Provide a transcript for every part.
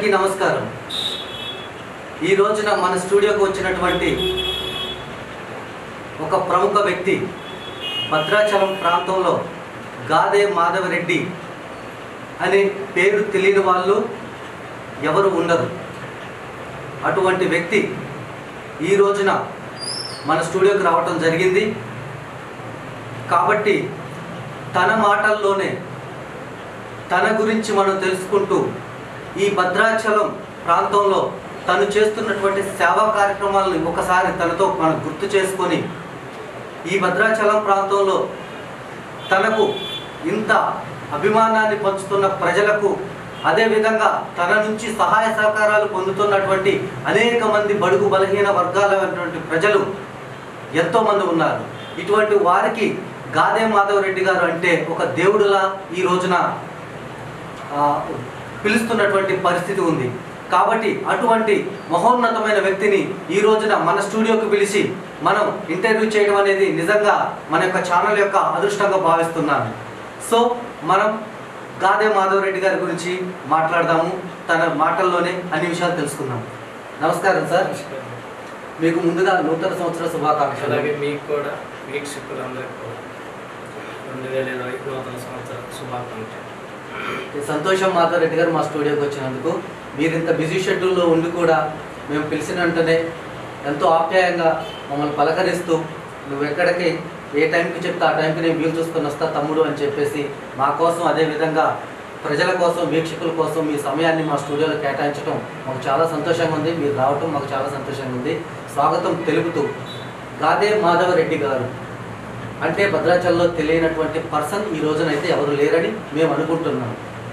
అందరికీ నమస్కారం ఈ రోజున మన స్టూడియోకి వచ్చినటువంటి ఒక ప్రముఖ వ్యక్తి భద్రాచలం ప్రాంతంలో గాదే మాధవరెడ్డి అనే పేరు తెలియని వాళ్ళు ఎవరు ఉండరు అటువంటి వ్యక్తి ఈ రోజున మన స్టూడియోకి రావటం జరిగింది కాబట్టి తన మాటల్లోనే తన గురించి మనం తెలుసుకుంటూ ఈ భద్రాచలం ప్రాంతంలో తను చేస్తున్నటువంటి సేవా కార్యక్రమాలను ఒకసారి తనతో మనం గుర్తు చేసుకొని ఈ భద్రాచలం ప్రాంతంలో తనకు ఇంత అభిమానాన్ని పంచుతున్న ప్రజలకు అదేవిధంగా తన నుంచి సహాయ సహకారాలు పొందుతున్నటువంటి అనేక మంది బడుగు బలహీన వర్గాలైనటువంటి ప్రజలు ఎంతోమంది ఉన్నారు ఇటువంటి వారికి గాదే మాధవరెడ్డి గారు అంటే ఒక దేవుడులా ఈ రోజున ఆ, పిలుస్తున్నటువంటి పరిస్థితి ఉంది కాబట్టి అటువంటి మహోన్నతమైన వ్యక్తిని ఈ రోజున మన స్టూడియోకి పిలిచి మనం ఇంటర్వ్యూ చేయడం అనేది నిజంగా మన యొక్క ఛానల్ యొక్క అదృష్టంగా భావిస్తున్నాను సో మనం గాదే మాధవరెడ్డి గారి గురించి మాట్లాడదాము తన మాటల్లోనే అన్ని విషయాలు తెలుసుకుందాం నమస్కారం సార్ మీకు ముందుగా నూతన సంవత్సర శుభాకాంక్షలు అలాగే మీకు కూడా వీక్షకులందరికీ కూడా రెండు వేల ఇరవై నూతన సంవత్సర శుభాకాంక్షలు సంతోషం మాధవరెడ్డి గారు మా స్టూడియోకి వచ్చినందుకు మీరు ఇంత బిజీ షెడ్యూల్లో ఉండి కూడా మేము పిలిచిన వెంటనే ఎంతో ఆప్యాయంగా మమ్మల్ని పలకరిస్తూ నువ్వు ఎక్కడికి ఏ టైంకి చెప్తే ఆ టైంకి నేను వీలు చూసుకొని వస్తా తమ్ముడు అని చెప్పేసి మా కోసం అదేవిధంగా ప్రజల కోసం వీక్షకుల కోసం మీ సమయాన్ని మా స్టూడియోలో కేటాయించడం మాకు చాలా సంతోషంగా ఉంది మీరు రావటం మాకు చాలా సంతోషంగా ఉంది స్వాగతం తెలుపుతూ గాదే మాధవరెడ్డి గారు అంటే భద్రాచలంలో తెలియనటువంటి పర్సన్ ఈ రోజునైతే ఎవరు లేరని మేము అనుకుంటున్నాం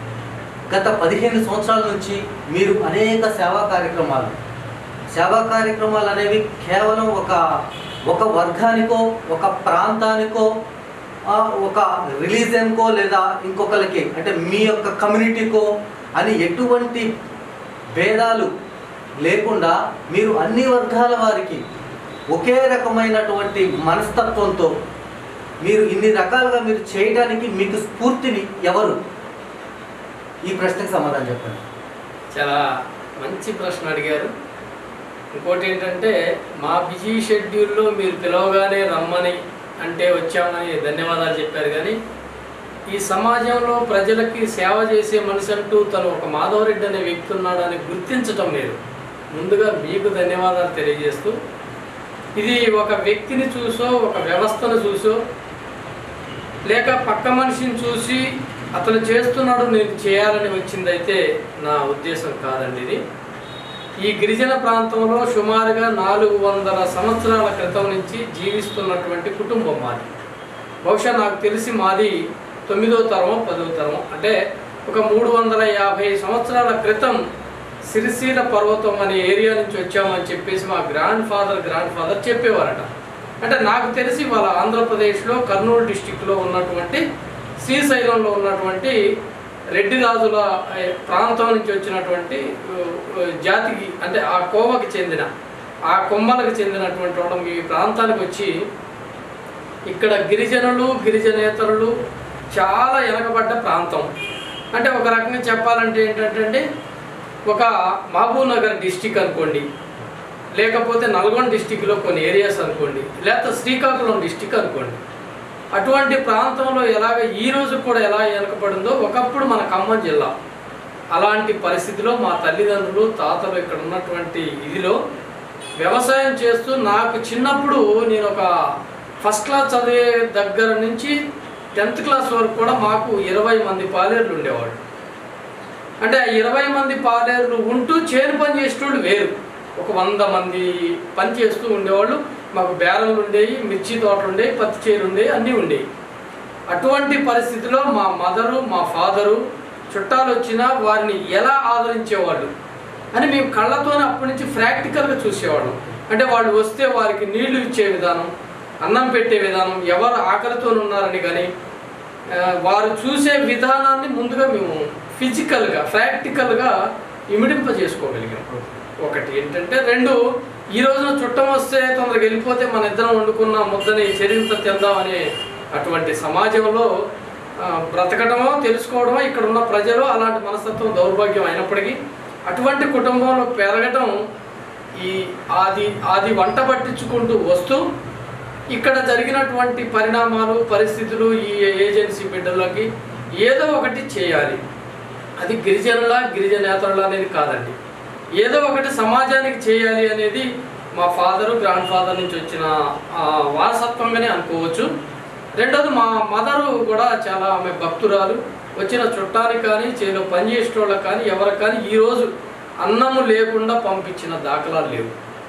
గత పదిహేను సంవత్సరాల నుంచి మీరు అనేక సేవా కార్యక్రమాలు సేవా కార్యక్రమాలు అనేవి కేవలం ఒక ఒక వర్గానికో ఒక ప్రాంతానికో ఆ, ఒక రిలీజియన్కో లేదా ఇంకొకరికి అంటే మీ యొక్క కమ్యూనిటీకో అని ఎటువంటి భేదాలు లేకుండా మీరు అన్ని వర్గాల వారికి ఒకే రకమైనటువంటి మనస్తత్వంతో మీరు ఇన్ని రకాలుగా మీరు చేయడానికి మీకు స్ఫూర్తిని ఎవరు ఈ ప్రశ్నకు సమాధానం చెప్పండి చాలా మంచి ప్రశ్న అడిగారు ఇంకోటి ఏంటంటే మా బిజీ షెడ్యూల్లో మీరు పిలవగానే రమ్మని అంటే వచ్చామని ధన్యవాదాలు చెప్పారు కానీ ఈ సమాజంలో ప్రజలకి సేవ చేసే మనిషి అంటూ తను ఒక మాధవరెడ్డి అనే వ్యక్తి ఉన్నాడని గుర్తించటం లేదు ముందుగా మీకు ధన్యవాదాలు తెలియజేస్తూ ఇది ఒక వ్యక్తిని చూసో ఒక వ్యవస్థను చూసో లేక పక్క మనిషిని చూసి అతను చేస్తున్నాడు నేను చేయాలని వచ్చిందైతే నా ఉద్దేశం కాదండి ఇది ఈ గిరిజన ప్రాంతంలో సుమారుగా నాలుగు వందల సంవత్సరాల క్రితం నుంచి జీవిస్తున్నటువంటి కుటుంబం మాది బహుశా నాకు తెలిసి మాది తొమ్మిదో తరమో పదో తరమో అంటే ఒక మూడు వందల యాభై సంవత్సరాల క్రితం సిరిసిల పర్వతం అనే ఏరియా నుంచి వచ్చామని చెప్పేసి మా గ్రాండ్ ఫాదర్ గ్రాండ్ ఫాదర్ చెప్పేవారట అంటే నాకు తెలిసి వాళ్ళ ఆంధ్రప్రదేశ్లో కర్నూలు డిస్టిక్లో ఉన్నటువంటి శ్రీశైలంలో ఉన్నటువంటి రెడ్డి రాజుల ఏ, ప్రాంతం నుంచి వచ్చినటువంటి ఉ, ఉ, జాతికి అంటే ఆ కోవకి చెందిన ఆ కొమ్మలకు చెందినటువంటి వాళ్ళు మీ ప్రాంతానికి వచ్చి ఇక్కడ గిరిజనులు గిరిజనేతరులు చాలా వెనకబడ్డ ప్రాంతం అంటే ఒక రకంగా చెప్పాలంటే ఏంటంటే ఒక మహబూబ్ నగర్ డిస్టిక్ అనుకోండి లేకపోతే నల్గొండ డిస్టిక్లో కొన్ని ఏరియాస్ అనుకోండి లేకపోతే శ్రీకాకుళం డిస్టిక్ అనుకోండి అటువంటి ప్రాంతంలో ఎలాగ ఈ రోజు కూడా ఎలా వెనకబడిందో ఒకప్పుడు మన ఖమ్మం జిల్లా అలాంటి పరిస్థితిలో మా తల్లిదండ్రులు తాతలు ఇక్కడ ఉన్నటువంటి ఇదిలో వ్యవసాయం చేస్తూ నాకు చిన్నప్పుడు నేను ఒక ఫస్ట్ క్లాస్ చదివే దగ్గర నుంచి టెన్త్ క్లాస్ వరకు కూడా మాకు ఇరవై మంది పాలేర్లు ఉండేవాళ్ళు అంటే ఆ ఇరవై మంది పాలేర్లు ఉంటూ చేను పని చేసేటోళ్ళు వేరు ఒక వంద మంది పని చేస్తూ ఉండేవాళ్ళు మాకు బేరలు ఉండేవి మిర్చి తోటలు ఉండేవి పత్తి చేలు ఉండేవి అన్నీ ఉండేవి అటువంటి పరిస్థితిలో మా మదరు మా ఫాదరు చుట్టాలు వచ్చినా వారిని ఎలా ఆదరించేవాళ్ళు అని మేము కళ్ళతోనే అప్పటి నుంచి ప్రాక్టికల్గా చూసేవాళ్ళం అంటే వాళ్ళు వస్తే వారికి నీళ్లు ఇచ్చే విధానం అన్నం పెట్టే విధానం ఎవరు ఆకలితో ఉన్నారని కానీ ఆ, వారు చూసే విధానాన్ని ముందుగా మేము ఫిజికల్గా ప్రాక్టికల్గా ఇమిడింప చేసుకోగలిగాం ఒకటి ఏంటంటే రెండు ఈ రోజున చుట్టం వస్తే తొందరగా వెళ్ళిపోతే మన ఇద్దరం వండుకున్న ముద్దని చరింత తిందామనే అటువంటి సమాజంలో ఆ, బ్రతకడమో తెలుసుకోవడమో ఇక్కడ ఉన్న ప్రజలు అలాంటి మనస్తత్వం దౌర్భాగ్యం అయినప్పటికీ అటువంటి కుటుంబంలో పెరగటం ఈ ఆది ఆది వంట పట్టించుకుంటూ వస్తూ ఇక్కడ జరిగినటువంటి పరిణామాలు పరిస్థితులు ఈ ఏజెన్సీ బిడ్డలకి ఏదో ఒకటి చేయాలి అది గిరిజనుల గిరిజనేతరుల అనేది కాదండి ఏదో ఒకటి సమాజానికి చేయాలి అనేది మా ఫాదరు గ్రాండ్ ఫాదర్ నుంచి వచ్చిన ఆ, వారసత్వంగానే అనుకోవచ్చు రెండోది మా మదరు కూడా చాలా ఆమె భక్తురాలు వచ్చిన చుట్టానికి కానీ చేలో పనిచేసే వాళ్ళకి కానీ ఎవరికి కానీ ఈరోజు అన్నము లేకుండా పంపించిన దాఖలాలు లేవు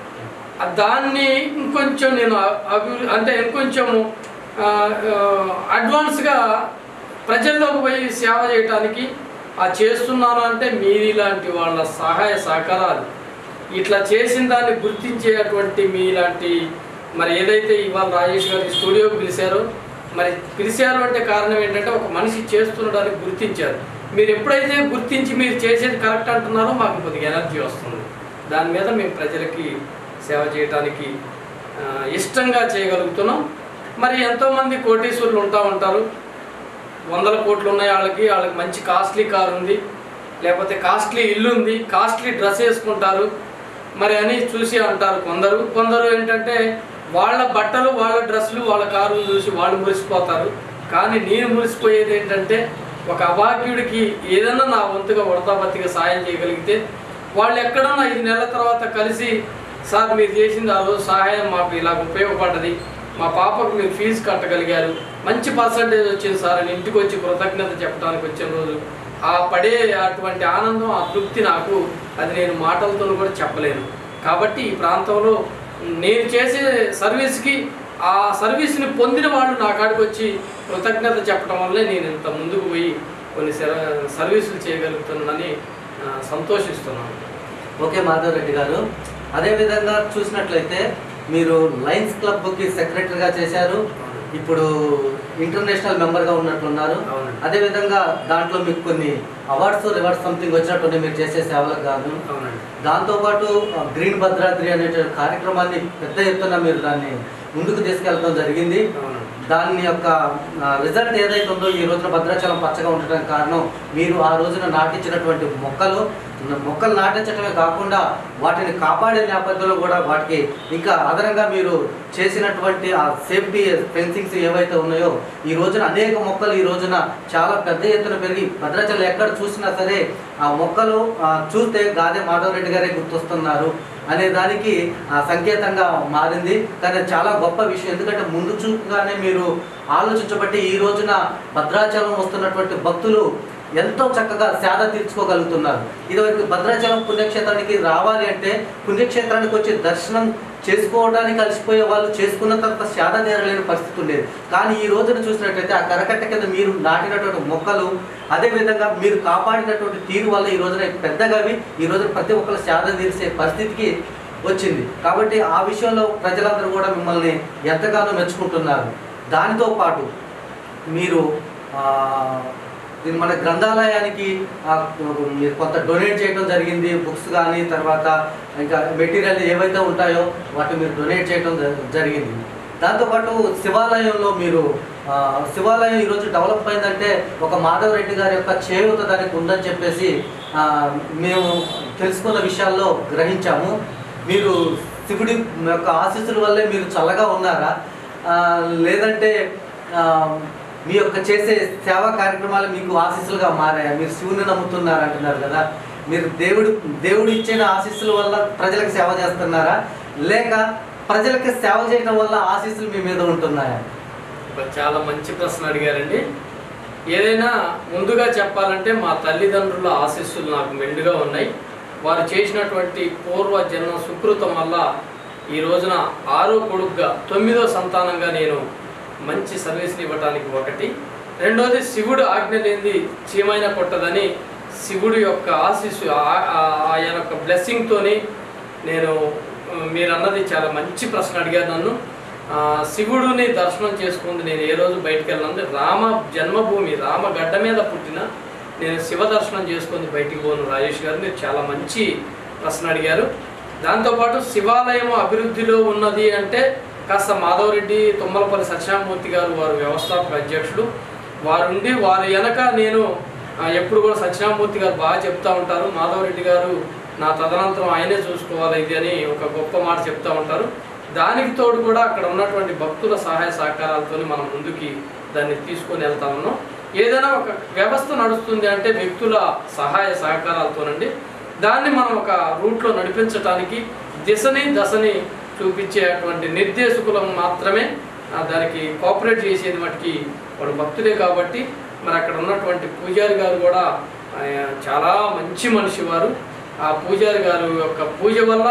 ఆ దాన్ని ఇంకొంచెం నేను అభివృద్ధి అంటే ఇంకొంచెము ఆ, ఆ, అడ్వాన్స్గా ప్రజల్లోకి పోయి సేవ చేయడానికి ఆ చేస్తున్నాను అంటే మీలాంటి వాళ్ళ సహాయ సహకారాలు ఇట్లా చేసిన దాన్ని గుర్తించేటువంటి మీలాంటి మరి ఏదైతే ఇవాళ రాజేష్ గారు ఈ స్టూడియోకి పిలిచారో మరి పిలిచారు అంటే కారణం ఏంటంటే ఒక మనిషి చేస్తుండడానికి గుర్తించారు మీరు ఎప్పుడైతే గుర్తించి మీరు చేసేది కరెక్ట్ అంటున్నారో మాకు కొద్దిగా ఎనర్జీ వస్తుంది దాని మీద మేము ప్రజలకి సేవ చేయడానికి ఆ, ఇష్టంగా చేయగలుగుతున్నాం మరి ఎంతోమంది కోటీశ్వరులు ఉంటా ఉంటారు వందల కోట్లు ఉన్నాయి వాళ్ళకి వాళ్ళకి మంచి కాస్ట్లీ కార్ ఉంది లేకపోతే కాస్ట్లీ ఇల్లు ఉంది కాస్ట్లీ డ్రెస్ వేసుకుంటారు మరి అని చూసి అంటారు కొందరు కొందరు ఏంటంటే వాళ్ళ బట్టలు వాళ్ళ డ్రెస్సులు వాళ్ళ కారులు చూసి వాళ్ళు మురిసిపోతారు కానీ నేను మురిసిపోయేది ఏంటంటే ఒక అభాగ్యుడికి ఏదైనా నా వంతుగా ఉడతాబత్తిగా సాయం చేయగలిగితే వాళ్ళు ఎక్కడన్నా ఐదు నెలల తర్వాత కలిసి సార్ మీరు చేసింది ఆ రోజు సహాయం మాకు ఇలా ఉపయోగపడ్డది మా పాపకు మీరు ఫీజు కట్టగలిగారు మంచి పర్సంటేజ్ వచ్చింది సార్ అని ఇంటికి వచ్చి కృతజ్ఞత చెప్పడానికి వచ్చిన రోజు ఆ పడే అటువంటి ఆనందం ఆ తృప్తి నాకు అది నేను మాటలతో కూడా చెప్పలేను కాబట్టి ఈ ప్రాంతంలో నేను చేసే సర్వీస్కి ఆ సర్వీస్ని పొందిన వాళ్ళు నా కాడికి వచ్చి కృతజ్ఞత చెప్పడం వల్లే నేను ఇంత ముందుకు పోయి కొన్ని సర్- సర్వీసులు చేయగలుగుతున్నానని ఆ, సంతోషిస్తున్నాను ఓకే మాధవ్ రెడ్డి గారు అదేవిధంగా చూసినట్లయితే మీరు లయన్స్ క్లబ్కి సెక్రటరీగా చేశారు ఇప్పుడు ఇంటర్నేషనల్ మెంబర్గా ఉన్నట్లున్నారు అవునండి. అదేవిధంగా దాంట్లో మీకు కొన్ని అవార్డ్స్ రివార్డ్స్ సంథింగ్ వచ్చినట్టు మీరు చేసే సేవలకు గాను అవునండి దాంతోపాటు ఆ, గ్రీన్ భద్రాద్రి అనే కార్యక్రమాన్ని పెద్ద ఎత్తున మీరు దాన్ని ముందుకు తీసుకెళ్ళడం జరిగింది అవునండి దాని యొక్క ఆ, రిజల్ట్ ఏదైతే ఉందో ఈ రోజున భద్రాచలం పచ్చగా ఉండడానికి కారణం మీరు ఆ రోజున నాటించినటువంటి మొక్కలు మొక్కలు నాటించడమే కాకుండా వాటిని కాపాడే నేపథ్యంలో కూడా వాటికి ఇంకా అదనంగా మీరు చేసినటువంటి ఆ సేఫ్టీ ఫెన్సింగ్స్ ఏవైతే ఉన్నాయో ఈ రోజున అనేక మొక్కలు ఈ రోజున చాలా పెద్ద ఎత్తున పెరిగి భద్రాచలం ఎక్కడ చూసినా సరే ఆ మొక్కలు ఆ, చూస్తే గాదే మాధవరెడ్డి గారే గుర్తొస్తున్నారు అనే దానికి ఆ, సంకేతంగా మారింది కానీ అది చాలా గొప్ప విషయం ఎందుకంటే ముందు చూపుగానే మీరు ఆలోచించబట్టి ఈ రోజున భద్రాచలం వస్తున్నటువంటి భక్తులు ఎంతో చక్కగా సేద తీర్చుకోగలుగుతున్నారు ఇదివరకు భద్రాచలం పుణ్యక్షేత్రానికి రావాలి అంటే పుణ్యక్షేత్రానికి వచ్చి దర్శనం చేసుకోవడానికి కలిసిపోయే వాళ్ళు చేసుకున్న తర్వాత సేద తీరలేని పరిస్థితి ఉండేది కానీ ఈ రోజున చూసినట్లయితే ఆ కరకట్ట కింద మీరు నాటినటువంటి మొక్కలు అదేవిధంగా మీరు కాపాడినటువంటి తీరు వల్ల ఈ రోజున పెద్దగావి ఈ రోజున ప్రతి ఒక్కరు సేద తీర్చే పరిస్థితికి వచ్చింది కాబట్టి ఆ విషయంలో ప్రజలందరూ కూడా మిమ్మల్ని ఎంతగానో మెచ్చుకుంటున్నారు దానితో పాటు మీరు ఆ, ఇది మన గ్రంథాలయానికి ఆ, మీరు కొంత డొనేట్ చేయడం జరిగింది బుక్స్ కానీ తర్వాత ఇంకా మెటీరియల్ ఏవైతే ఉంటాయో వాటిని మీరు డొనేట్ చేయడం జ- జరిగింది దాంతోపాటు శివాలయంలో మీరు ఆ, శివాలయం ఈరోజు డెవలప్ అయిందంటే ఒక మాధవ్ రెడ్డి గారి యొక్క చేయూత దానికి ఉందని చెప్పేసి ఆ, మేము తెలుసుకున్న విషయాల్లో గ్రహించాము మీరు శివుడి యొక్క ఆశీస్సుల వల్లే మీరు చల్లగా ఉన్నారా ఆ, లేదంటే ఆ, మీ యొక్క చేసే సేవా కార్యక్రమాలు మీకు ఆశీస్సులుగా మారాయా మీరు శివుని నమ్ముతున్నారు అంటున్నారు కదా మీరు దేవుడు దేవుడు ఇచ్చిన ఆశీస్సుల వల్ల ప్రజలకు సేవ చేస్తున్నారా లేక ప్రజలకి సేవ చేయడం వల్ల ఆశీస్సులు మీ మీద ఉంటున్నాయా ఒక చాలా మంచి ప్రశ్న అడిగారండి ఏదైనా ముందుగా చెప్పాలంటే మా తల్లిదండ్రుల ఆశీస్సులు నాకు మెండుగా ఉన్నాయి వారు చేసినటువంటి పూర్వ జన్మ సుకృతం వల్ల ఈ రోజున ఆరో కొడుకుగా తొమ్మిదో సంతానంగా నేను మంచి సర్వీస్ని ఇవ్వటానికి ఒకటి రెండోది శివుడు ఆజ్ఞ లేనిది చీమైన కొట్టదని శివుడు యొక్క ఆశీస్సు ఆ- ఆ- ఆయన యొక్క బ్లెస్సింగ్తోని నేను ఆ, మీరు అన్నది చాలా మంచి ప్రశ్న అడిగారు నన్ను ఆ, శివుడిని దర్శనం చేసుకుంది నేను ఏ రోజు బయటికి వెళ్ళినందు రామ జన్మభూమి రామ గడ్డ మీద పుట్టిన నేను శివ దర్శనం చేసుకొని బయటికి పోను రాజేష్ గారు మీరు చాలా మంచి ప్రశ్న అడిగారు దాంతోపాటు శివాలయం అభివృద్ధిలో ఉన్నది అంటే కాస్త మాధవరెడ్డి తుమ్మలపల్లి సత్యనామూర్తి గారు వారు వ్యవస్థాపక అధ్యక్షులు వారుండి వారి వెనక నేను ఆ, ఎప్పుడు కూడా సత్యనామూర్తి గారు బాగా చెప్తా ఉంటారు మాధవరెడ్డి గారు నా తదనంతరం ఆయనే చూసుకోవాలి ఇది అని ఒక గొప్ప మాట చెప్తా ఉంటారు దానికి తోడు కూడా అక్కడ ఉన్నటువంటి భక్తుల సహాయ సహకారాలతో మనం ముందుకి దాన్ని తీసుకొని వెళ్తా ఉన్నాం ఏదైనా ఒక వ్యవస్థ నడుస్తుంది అంటే వ్యక్తుల సహాయ సహకారాలతోనండి దాన్ని మనం ఒక రూట్లో నడిపించడానికి దిశని దశని చూపించేటువంటి నిర్దేశకులం మాత్రమే ఆ, దానికి కోఆపరేట్ చేసేది మటుకి వాడు భక్తులే కాబట్టి మరి అక్కడ ఉన్నటువంటి పూజారి గారు కూడా ఆయన చాలా మంచి మనిషి వారు ఆ పూజారి గారు యొక్క పూజ వల్ల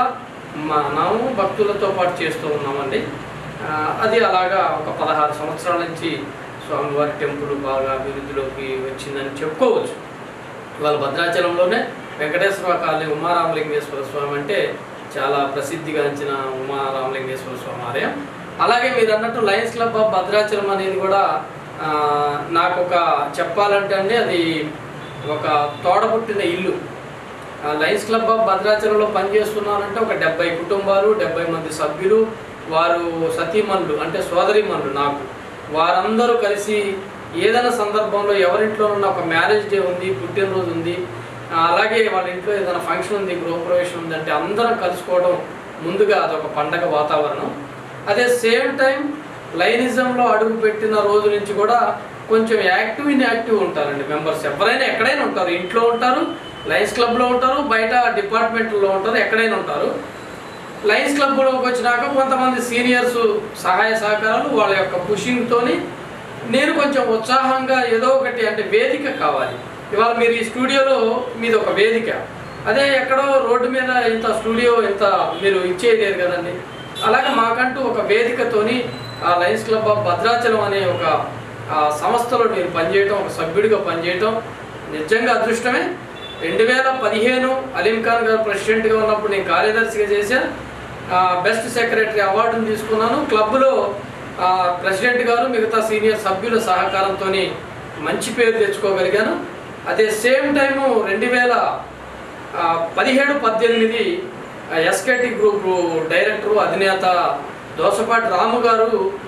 మనము భక్తులతో పాటు చేస్తూ ఉన్నామండి ఆ, అది అలాగా ఒక పదహారు సంవత్సరాల నుంచి స్వామివారి టెంపుల్ బాగా అభివృద్ధిలోకి వచ్చిందని చెప్పుకోవచ్చు ఇవాళ భద్రాచలంలోనే వెంకటేశ్వర కాలనీ ఉమారామలింగేశ్వర స్వామి అంటే చాలా ప్రసిద్ధిగాంచిన ఉమారామలింగేశ్వర స్వామి ఆలయం అలాగే మీరు అన్నట్టు లయన్స్ క్లబ్ ఆఫ్ భద్రాచలం అనేది కూడా ఆ, నాకు ఒక చెప్పాలంటే అండి అది ఒక తోడబుట్టిన ఇల్లు ఆ లయన్స్ క్లబ్ ఆఫ్ భద్రాచలంలో పనిచేస్తున్నారంటే ఒక డెబ్బై కుటుంబాలు డెబ్బై మంది సభ్యులు వారు సతీమణులు అంటే సోదరిమణులు నాకు వారందరూ కలిసి ఏదైనా సందర్భంలో ఎవరింట్లోనన్నా ఒక మ్యారేజ్ డే ఉంది పుట్టినరోజు ఉంది ఆ, అలాగే వాళ్ళ ఇంట్లో ఏదైనా ఫంక్షన్ ఉంది గృహప్రవేశం ఉంది అంటే అందరం కలుసుకోవడం ముందుగా అదొక పండగ వాతావరణం అదే సేమ్ టైం లైనిజంలో అడుగు పెట్టిన రోజు నుంచి కూడా కొంచెం యాక్టివ్ ఇన్ యాక్టివ్ ఉంటారండి మెంబర్స్ ఎవరైనా ఎక్కడైనా ఉంటారు ఇంట్లో ఉంటారు లయన్స్ క్లబ్లో ఉంటారు బయట డిపార్ట్మెంట్లో ఉంటారు ఎక్కడైనా ఉంటారు లయన్స్ క్లబ్లోకి వచ్చినాక కొంతమంది సీనియర్స్ సహాయ సహకారాలు వాళ్ళ యొక్క పుషింగ్తోని నేను కొంచెం ఉత్సాహంగా ఏదో ఒకటి అంటే వేదిక కావాలి ఇవాళ మీరు ఈ స్టూడియోలో మీది ఒక వేదిక అదే ఎక్కడో రోడ్డు మీద ఇంత స్టూడియో ఇంత మీరు ఇచ్చేయలేరు కదండి అలాగే మాకంటూ ఒక వేదికతోని ఆ లయన్స్ క్లబ్ ఆఫ్ భద్రాచలం అనే ఒక ఆ సంస్థలో నేను పనిచేయటం ఒక సభ్యుడిగా పనిచేయటం నిజంగా అదృష్టమే రెండు వేల పదిహేను అలీం ఖాన్ గారు ప్రెసిడెంట్గా ఉన్నప్పుడు నేను కార్యదర్శిగా చేశాను బెస్ట్ సెక్రటరీ అవార్డును తీసుకున్నాను క్లబ్లో ఆ, ప్రెసిడెంట్ గారు మిగతా సీనియర్ సభ్యుల సహకారంతో మంచి పేరు తెచ్చుకోగలిగాను అదే సేమ్ టైము రెండు వేల ఆ, పదిహేడు పద్దెనిమిది ఎస్కేటి గ్రూప్ డైరెక్టరు అధినేత దోసపాటి రాము గారు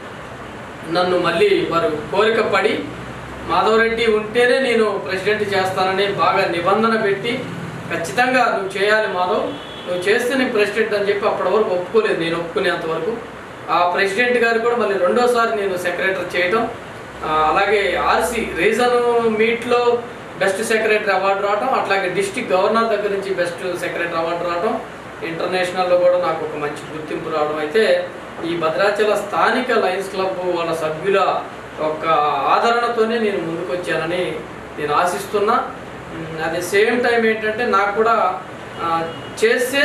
నన్ను మళ్ళీ వారు కోరిక పడి మాధవరెడ్డి ఉంటేనే నేను ప్రెసిడెంట్ చేస్తానని బాగా నిబంధన పెట్టి ఖచ్చితంగా నువ్వు చేయాలి మాధవ్ నువ్వు చేస్తే నేను ప్రెసిడెంట్ అని చెప్పి అప్పటి వరకు ఒప్పుకోలేదు నేను ఒప్పుకునేంత వరకు ఆ ప్రెసిడెంట్ గారు కూడా మళ్ళీ రెండోసారి నేను సెక్రటరీ చేయటం ఆ, అలాగే ఆర్సీ రీజన్ మీట్లో బెస్ట్ సెక్రటరీ అవార్డు రావటం అట్లాగే డిస్టిక్ గవర్నర్ దగ్గర నుంచి బెస్ట్ సెక్రటరీ అవార్డు రావటం ఇంటర్నేషనల్లో కూడా నాకు ఒక మంచి గుర్తింపు రావడం అయితే ఈ భద్రాచల స్థానిక లయన్స్ క్లబ్ వాళ్ళ సభ్యుల ఒక ఆదరణతోనే నేను ముందుకు వచ్చానని నేను ఆశిస్తున్నా ఉమ్, అదే సేమ్ టైం ఏంటంటే నాకు కూడా ఆ, చేస్తే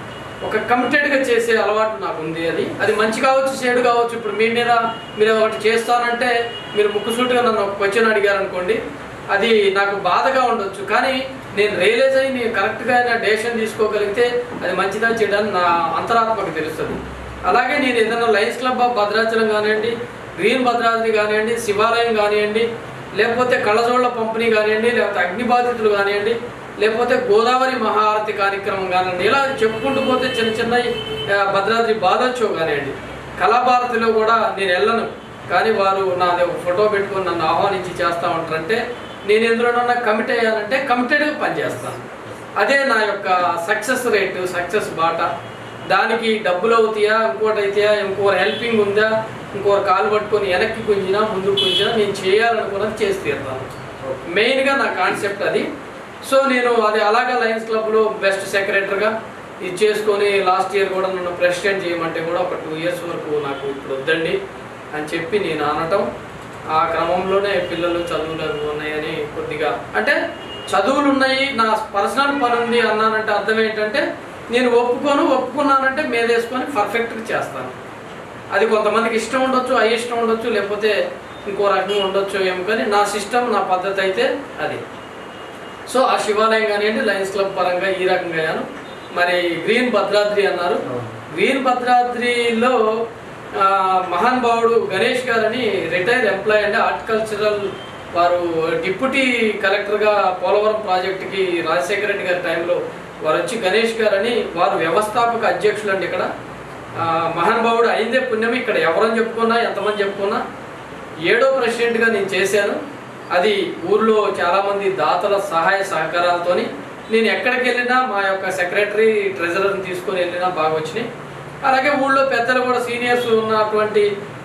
ఒక కమిటెడ్గా చేసే అలవాటు నాకు ఉంది అది అది మంచి కావచ్చు చెడు కావచ్చు ఇప్పుడు మీ మీద మీరు ఒకటి చేస్తానంటే మీరు ముక్కుసూటిగా నన్ను ఒక క్వశ్చన్ అడిగారు అనుకోండి అది నాకు బాధగా ఉండొచ్చు కానీ నేను రియలైజ్ అయ్యి నేను కరెక్ట్గా అయినా డెసిషన్ తీసుకోగలిగితే అది మంచిదా చేయడానికి నా అంతరాత్మకు తెలుస్తుంది అలాగే నేను ఏదైనా లయన్స్ క్లబ్ ఆఫ్ భద్రాచలం కానివ్వండి గ్రీన్ భద్రాద్రి కానివ్వండి శివాలయం కానివ్వండి లేకపోతే కళ్ళజోళ్ల పంపిణీ కానివ్వండి లేకపోతే అగ్ని బాధితులు కానివ్వండి లేకపోతే గోదావరి మహారతి కార్యక్రమం కానివ్వండి ఇలా చెప్పుకుంటూ పోతే చిన్న చిన్న ఆ, భద్రాద్రి బాధోత్సవం కానివ్వండి కళాభారతిలో కూడా నేను వెళ్ళను కానీ వారు నాది ఒక ఫోటో పెట్టుకొని నన్ను ఆహ్వానించి చేస్తూ ఉంటారంటే నేను ఎందులోనన్నా కమిట్ అయ్యానంటే కమిటెడ్గా పనిచేస్తాను అదే నా యొక్క సక్సెస్ రేటు సక్సెస్ బాట దానికి డబ్బులు అవుతాయా ఇంకోటి అవుతాయా ఇంకోరు హెల్పింగ్ ఉందా ఇంకోరు కాలు పట్టుకొని వెనక్కి గుంజినా ముందుకు గుంజినా నేను చేయాలనుకున్నది చేసి తీరుతాను మెయిన్గా నా కాన్సెప్ట్ అది సో నేను అది అలాగా లయన్స్ క్లబ్లో బెస్ట్ సెక్రటరీగా ఇది చేసుకొని లాస్ట్ ఇయర్ కూడా నన్ను ప్రెసిడెంట్ చేయమంటే కూడా ఒక టూ ఇయర్స్ వరకు నాకు ఇప్పుడు వద్దండి అని చెప్పి నేను అనటం ఆ క్రమంలోనే పిల్లలు చదువులు అవి ఉన్నాయని కొద్దిగా అంటే చదువులు ఉన్నాయి నా పర్సనల్ పని ఉంది అన్నానంటే అర్థం ఏంటంటే నేను ఒప్పుకోను ఒప్పుకున్నానంటే మేదేసుకొని పర్ఫెక్ట్గా చేస్తాను అది కొంతమందికి ఇష్టం ఉండొచ్చు అయిష్టం ఉండొచ్చు లేకపోతే ఇంకో రకంగా ఉండొచ్చు ఏమో కానీ నా సిస్టమ్ నా పద్ధతి అయితే అది సో ఆ శివాలయం కానివ్వండి లయన్స్ క్లబ్ పరంగా ఈ రకంగా అయ్యాను మరి గ్రీన్ భద్రాద్రి అన్నారు గ్రీన్ భద్రాద్రిలో ఆ, మహానుభావుడు గణేష్ గారని రిటైర్డ్ ఎంప్లాయ్ అండి హార్టికల్చరల్ వారు డిప్యూటీ కలెక్టర్గా పోలవరం ప్రాజెక్టుకి రాజశేఖర రెడ్డి గారి టైంలో వారు వచ్చి గణేష్ గారని వారు వ్యవస్థాపక అధ్యక్షులు అండి ఇక్కడ ఆ, మహానుభావుడు అయిందే పుణ్యం ఇక్కడ ఎవరని చెప్పుకున్నా ఎంతమంది చెప్పుకున్నా ఏడో ప్రెసిడెంట్గా నేను చేశాను అది ఊర్లో చాలామంది దాతల సహాయ సహకారాలతోని నేను ఎక్కడికి వెళ్ళినా మా యొక్క సెక్రటరీ ట్రెజరర్ని తీసుకొని వెళ్ళినా బాగా వచ్చినాయి అలాగే ఊళ్ళో పెద్దలు కూడా సీనియర్స్ ఉన్నటువంటి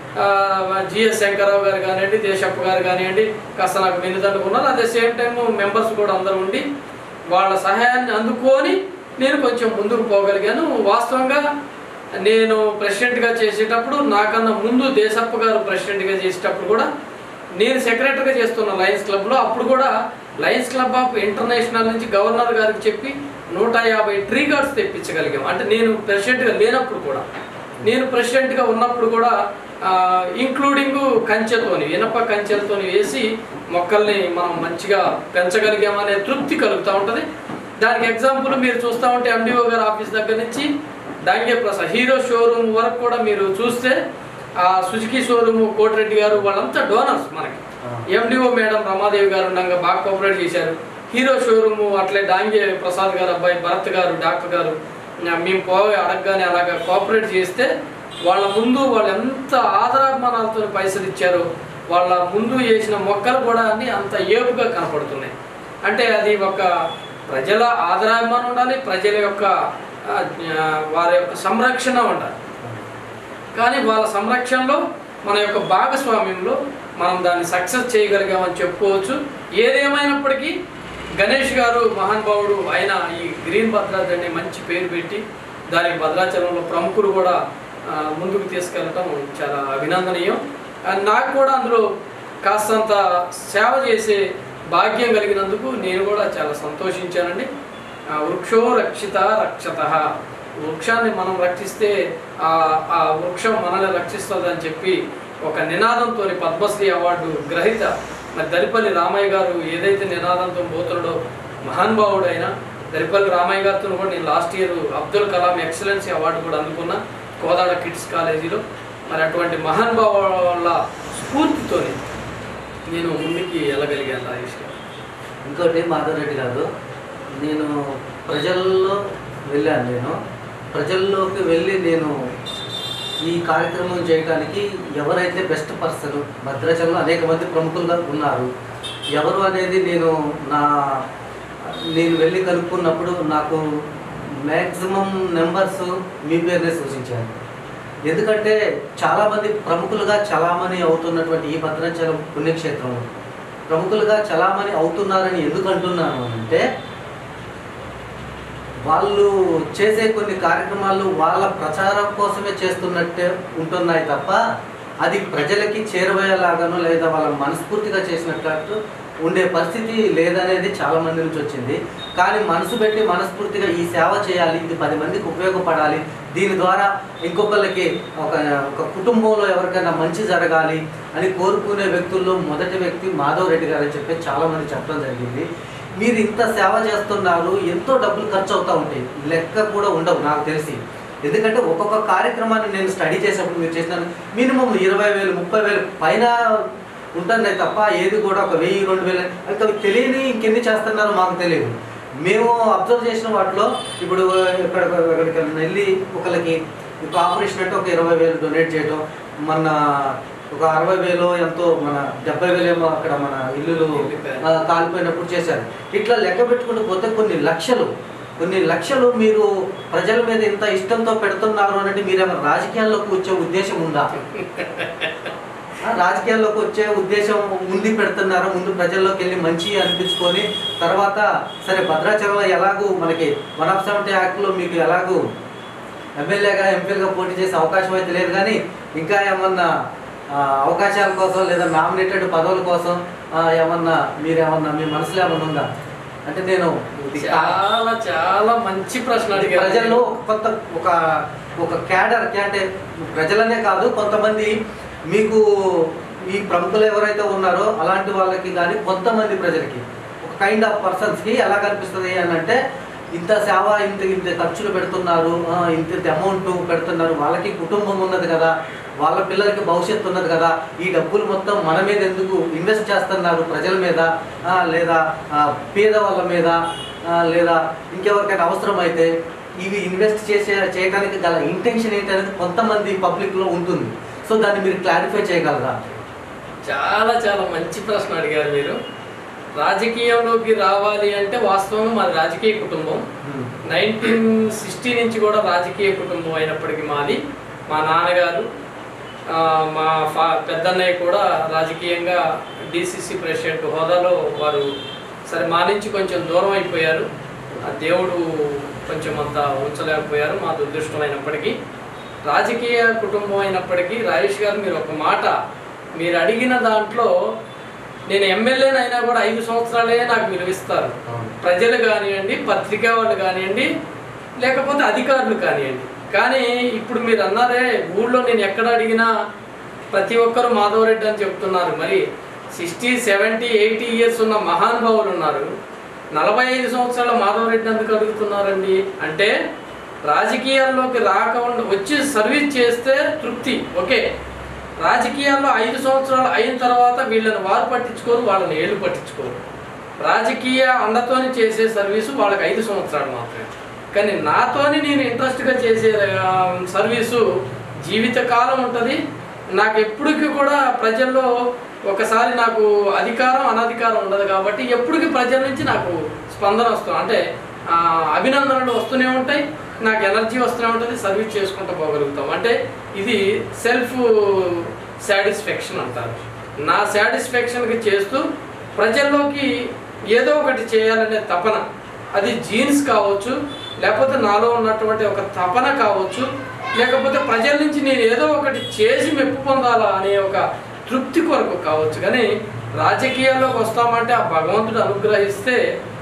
జిఎస్ శంకరరావు గారు కానివ్వండి దేశప్ప గారు కానివ్వండి కాస్త నాకు వెన్నుదండుకు ఉన్నారు at the same time members కూడా అందరూ ఉండి వాళ్ళ సహాయాన్ని అందుకొని నేను కొంచెం ముందుకు పోగలిగాను వాస్తవంగా నేను ప్రెసిడెంట్గా చేసేటప్పుడు నాకన్నా ముందు దేశప్ప గారు ప్రెసిడెంట్గా చేసేటప్పుడు కూడా నేను సెక్రటరీగా చేస్తున్న లయన్స్ క్లబ్లో అప్పుడు కూడా లయన్స్ క్లబ్ ఆఫ్ ఇంటర్నేషనల్ నుంచి గవర్నర్ గారికి చెప్పి నూట యాభై ట్రీ గార్డ్స్ తెప్పించగలిగాం అంటే నేను ప్రెసిడెంట్గా లేనప్పుడు కూడా నేను ప్రెసిడెంట్గా ఉన్నప్పుడు కూడా ఇంక్లూడింగ్ కంచెతోని ఇనప కంచెలతోని వేసి మొక్కల్ని మనం మంచిగా పెంచగలిగామనే తృప్తి కలుగుతూ ఉంటుంది దానికి ఎగ్జాంపుల్ మీరు చూస్తూ ఉంటే ఎండిఓ గారి ఆఫీస్ దగ్గర నుంచి డాంగే ప్రసాద్ హీరో షోరూమ్ వరకు కూడా మీరు చూస్తే ఆ సుజుకి షోరూమ్ కోటిరెడ్డి గారు వాళ్ళంతా డోనర్స్ మనకి ఎండిఓ మేడం రమాదేవి గారు ఉండగా బాగా కోఆపరేట్ చేశారు హీరో షోరూమ్ అట్లే డాంగే ప్రసాద్ గారు అబ్బాయి భరత్ గారు డాక్టర్ గారు ఆ, మేము పోయి అడగగానే అలాగా కోఆపరేట్ చేస్తే వాళ్ళ ముందు వాళ్ళు ఎంత ఆదరాభిమానాలతో పైసలు ఇచ్చారో వాళ్ళ ముందు చేసిన మొక్కలు కూడా అన్ని అంత ఏపుగా కనపడుతున్నాయి అంటే అది ఒక ప్రజల ఆదరాభిమానం ఉండాలి ప్రజల యొక్క ఆ, ఆ, వారి యొక్క సంరక్షణ ఉండాలి కానీ వాళ్ళ సంరక్షణలో మన యొక్క భాగస్వామ్యంలో మనం దాన్ని సక్సెస్ చేయగలిగామని చెప్పుకోవచ్చు ఏదేమైనప్పటికీ గణేష్ గారు మహానుభావుడు ఆయన ఈ గ్రీన్ భద్రాద్రి అనే మంచి పేరు పెట్టి దానికి భద్రాచలంలో ప్రముఖులు కూడా ఆ, ముందుకు తీసుకెళ్ళటం చాలా అభినందనీయం అండ్ నాకు కూడా అందులో కాస్తంత సేవ చేసే భాగ్యం కలిగినందుకు నేను కూడా చాలా సంతోషించానండి ఆ, వృక్షో రక్షిత రక్షత వృక్షాన్ని మనం రక్షిస్తే ఆ ఆ వృక్షం మనల్ని రక్షిస్తుంది అని చెప్పి ఒక నినాదంతో పద్మశ్రీ అవార్డు గ్రహీత మరి దరిపల్లి రామయ్య గారు ఏదైతే నినాదంతో పోతున్నాడో మహానుభావుడు అయినా దరిపల్లి రామయ్య గారితో కూడా నేను last year Abdul Kalam excellence award కూడా అందుకున్నా కోదాడ కిడ్స్ కాలేజీలో మరి అటువంటి మహానుభావుల స్ఫూర్తితోని నేను ముందుకి వెళ్ళగలిగాను రాజేష్ గారు ఇంకోటి మాధవరెడ్డి గారు నేను ప్రజల్లో వెళ్ళాను నేను ప్రజల్లోకి వెళ్ళి నేను ఈ కార్యక్రమం చేయడానికి ఎవరైతే బెస్ట్ పర్సన్ భద్రాచలంలో అనేక మంది ప్రముఖులుగా ఉన్నారు ఎవరు అనేది నేను నా నేను వెళ్ళి కనుక్కున్నప్పుడు నాకు మ్యాక్సిమం నెంబర్స్ మీ పేరునే సూచించాను ఎందుకంటే చాలామంది ప్రముఖులుగా చలామణి అవుతున్నటువంటి ఈ భద్రాచలం పుణ్యక్షేత్రంలో ప్రముఖులుగా చలామణి అవుతున్నారని ఎందుకు అంటున్నాను అంటే వాళ్ళు చేసే కొన్ని కార్యక్రమాలు వాళ్ళ ప్రచారం కోసమే చేస్తున్నట్టే ఉంటున్నాయి తప్ప అది ప్రజలకి చేరువయ్యేలాగానో లేదా వాళ్ళ మనస్ఫూర్తిగా చేసినట్టు ఉండే పరిస్థితి లేదనేది చాలా మంది నుంచి వచ్చింది కానీ మనసు పెట్టి మనస్ఫూర్తిగా ఈ సేవ చేయాలి ఇది పది మందికి ఉపయోగపడాలి దీని ద్వారా ఇంకొకళ్ళకి ఒక ఒక కుటుంబంలో ఎవరికైనా మంచి జరగాలి అని కోరుకునే వ్యక్తుల్లో మొదటి వ్యక్తి మాధవ్ రెడ్డి గారు అని చెప్పి చాలా మంది చెప్పడం జరిగింది మీరు ఇంత సేవ చేస్తున్నారు ఎంతో డబ్బులు ఖర్చు అవుతూ ఉంటాయి లెక్క కూడా ఉండవు నాకు తెలిసి ఎందుకంటే ఒక్కొక్క కార్యక్రమాన్ని నేను స్టడీ చేసినప్పుడు మీరు చేసిన మినిమం ఇరవై వేలు ముప్పై వేలు పైన ఉంటున్నాయి తప్ప ఏది కూడా ఒక వెయ్యి రెండు వేలు అది అవి తెలియని ఇంకెన్ని చేస్తున్నారో మాకు తెలియదు మేము అబ్జర్వ్ చేసిన వాటిలో ఇప్పుడు ఇక్కడ ఎక్కడికి వెళ్ళి ఒకరికి ఇప్పుడు ఆపరేషన్ అంటే ఒక ఇరవై వేలు డొనేట్ చేయడం మన ఒక అరవై వేలు ఎంతో మన డెబ్బై వేలు ఏమో అక్కడ మన ఇల్లులు ఆ, కాలిపోయినప్పుడు చేశారు ఇట్లా లెక్క పెట్టుకుంటూ పోతే కొన్ని లక్షలు కొన్ని లక్షలు మీరు ప్రజల మీద ఇంత ఇష్టంతో పెడుతున్నారు అంటే మీరు ఏమైనా రాజకీయాల్లోకి వచ్చే ఉద్దేశం ఉందా ఆ, రాజకీయాల్లోకి వచ్చే ఉద్దేశం ముందు పెడుతున్నారు ముందు ప్రజల్లోకి వెళ్ళి మంచి అనిపించుకొని తర్వాత సరే భద్రాచలంలో ఎలాగూ మనకి వన్ ఆఫ్ సెవెంటీ యాక్ట్లో మీకు ఎలాగూ ఎమ్మెల్యేగా ఎంపీలుగా పోటీ చేసే అవకాశం అయితే లేదు కానీ ఇంకా ఏమన్నా ఆ, అవకాశాల కోసం లేదా నామినేటెడ్ పదవుల కోసం ఆ, ఏమన్నా మీరు ఏమన్నా మీ మనసులో ఏమన్నా ఉందా అంటే నేను ఇది కా- చాలా చాలా మంచి ప్రశ్న అడిగారు ప్రజల్లో కొత్త ఒక ఒక క్యాడర్ అంటే ప్రజలనే కాదు కొంతమంది మీకు ఈ ప్రముఖులు ఎవరైతే ఉన్నారో అలాంటి వాళ్ళకి కానీ కొంతమంది ప్రజలకి ఒక కైండ్ ఆఫ్ పర్సన్స్కి ఎలా కనిపిస్తుంది అని అంటే ఇంత సేవ ఇంత ఇంత ఖర్చులు పెడుతున్నారు ఆ, ఇంత ఇంత అమౌంట్ పెడుతున్నారు వాళ్ళకి కుటుంబం ఉన్నది కదా వాళ్ళ పిల్లలకి భవిష్యత్తు ఉన్నది కదా ఈ డబ్బులు మొత్తం మన మీద ఎందుకు ఇన్వెస్ట్ చేస్తున్నారు ప్రజల మీద ఆ, లేదా ఆ, పేద వాళ్ళ మీద ఆ, లేదా ఇంకెవరికైనా అవసరం అయితే ఇవి ఇన్వెస్ట్ చేసే చేయడానికి గల ఇంటెన్షన్ ఏంటి అనేది కొంతమంది పబ్లిక్లో ఉంటుంది సో దాన్ని మీరు క్లారిఫై చేయగలరా చాలా చాలా మంచి ప్రశ్న అడిగారు మీరు రాజకీయంలోకి రావాలి అంటే వాస్తవంగా మాది రాజకీయ కుటుంబం నైన్టీన్ సిక్స్టీ నుంచి కూడా రాజకీయ కుటుంబం అయినప్పటికీ మాది మా నాన్నగారు ఆ, మా ఫా పెద్దన్నయ్య కూడా రాజకీయంగా డిసిసి ప్రెసిడెంట్ హోదాలో వారు సరే మా నుంచి కొంచెం దూరం అయిపోయారు ఆ దేవుడు కొంచెం అంత ఉంచలేకపోయారు మా దురదృష్టమైనప్పటికీ రాజకీయ కుటుంబం అయినప్పటికీ రాజేష్ గారు మీరు ఒక మాట మీరు అడిగిన దాంట్లో నేను ఎమ్మెల్యేనైనా కూడా ఐదు సంవత్సరాలే నాకు విలువిస్తారు అవును ప్రజలు కానివ్వండి పత్రికా వాళ్ళు కానివ్వండి లేకపోతే అధికారులు కానివ్వండి కానీ ఇప్పుడు మీరు అన్నారే ఊళ్ళో నేను ఎక్కడ అడిగినా ప్రతి ఒక్కరు మాధవరెడ్డి అని చెప్తున్నారు మరి సిక్స్టీ సెవెంటీ ఎయిటీ ఇయర్స్ ఉన్న మహానుభావులు ఉన్నారు నలభై ఐదు సంవత్సరాల మాధవరెడ్డి ఎందుకు అడుగుతున్నారండి అంటే రాజకీయాల్లోకి రాకుండా వచ్చి సర్వీస్ చేస్తే తృప్తి ఓకే రాజకీయాల్లో ఐదు సంవత్సరాలు అయిన తర్వాత వీళ్ళని వారు పట్టించుకోరు వాళ్ళని ఏళ్ళు పట్టించుకోరు రాజకీయ అండతోని చేసే సర్వీసు వాళ్ళకి ఐదు సంవత్సరాలు మాత్రమే కానీ నాతోని నేను ఇంట్రెస్ట్గా చేసే ఆ, సర్వీసు జీవితకాలం ఉంటుంది నాకు ఎప్పటికీ కూడా ప్రజల్లో ఒకసారి నాకు అధికారం అనధికారం ఉండదు కాబట్టి ఎప్పటికీ ప్రజల నుంచి నాకు స్పందన వస్తుంది అంటే ఆ, అభినందనలు వస్తూనే ఉంటాయి నాకు ఎనర్జీ వస్తూనే ఉంటుంది సర్వీస్ చేసుకుంటూ పోగలుగుతాం అంటే ఇది సెల్ఫ్ సాటిస్ఫాక్షన్ అంటారు నా సాటిస్ఫాక్షన్కి చేస్తూ ప్రజల్లోకి ఏదో ఒకటి చేయాలనే తపన అది జీన్స్ కావచ్చు లేకపోతే నాలో ఉన్నటువంటి ఒక తపన కావచ్చు లేకపోతే ప్రజల నుంచి నేను ఏదో ఒకటి చేసి మెప్పు పొందాలా అనే ఒక తృప్తి కొరకు కావచ్చు కానీ రాజకీయాల్లోకి వస్తామంటే ఆ భగవంతుడు అనుగ్రహిస్తే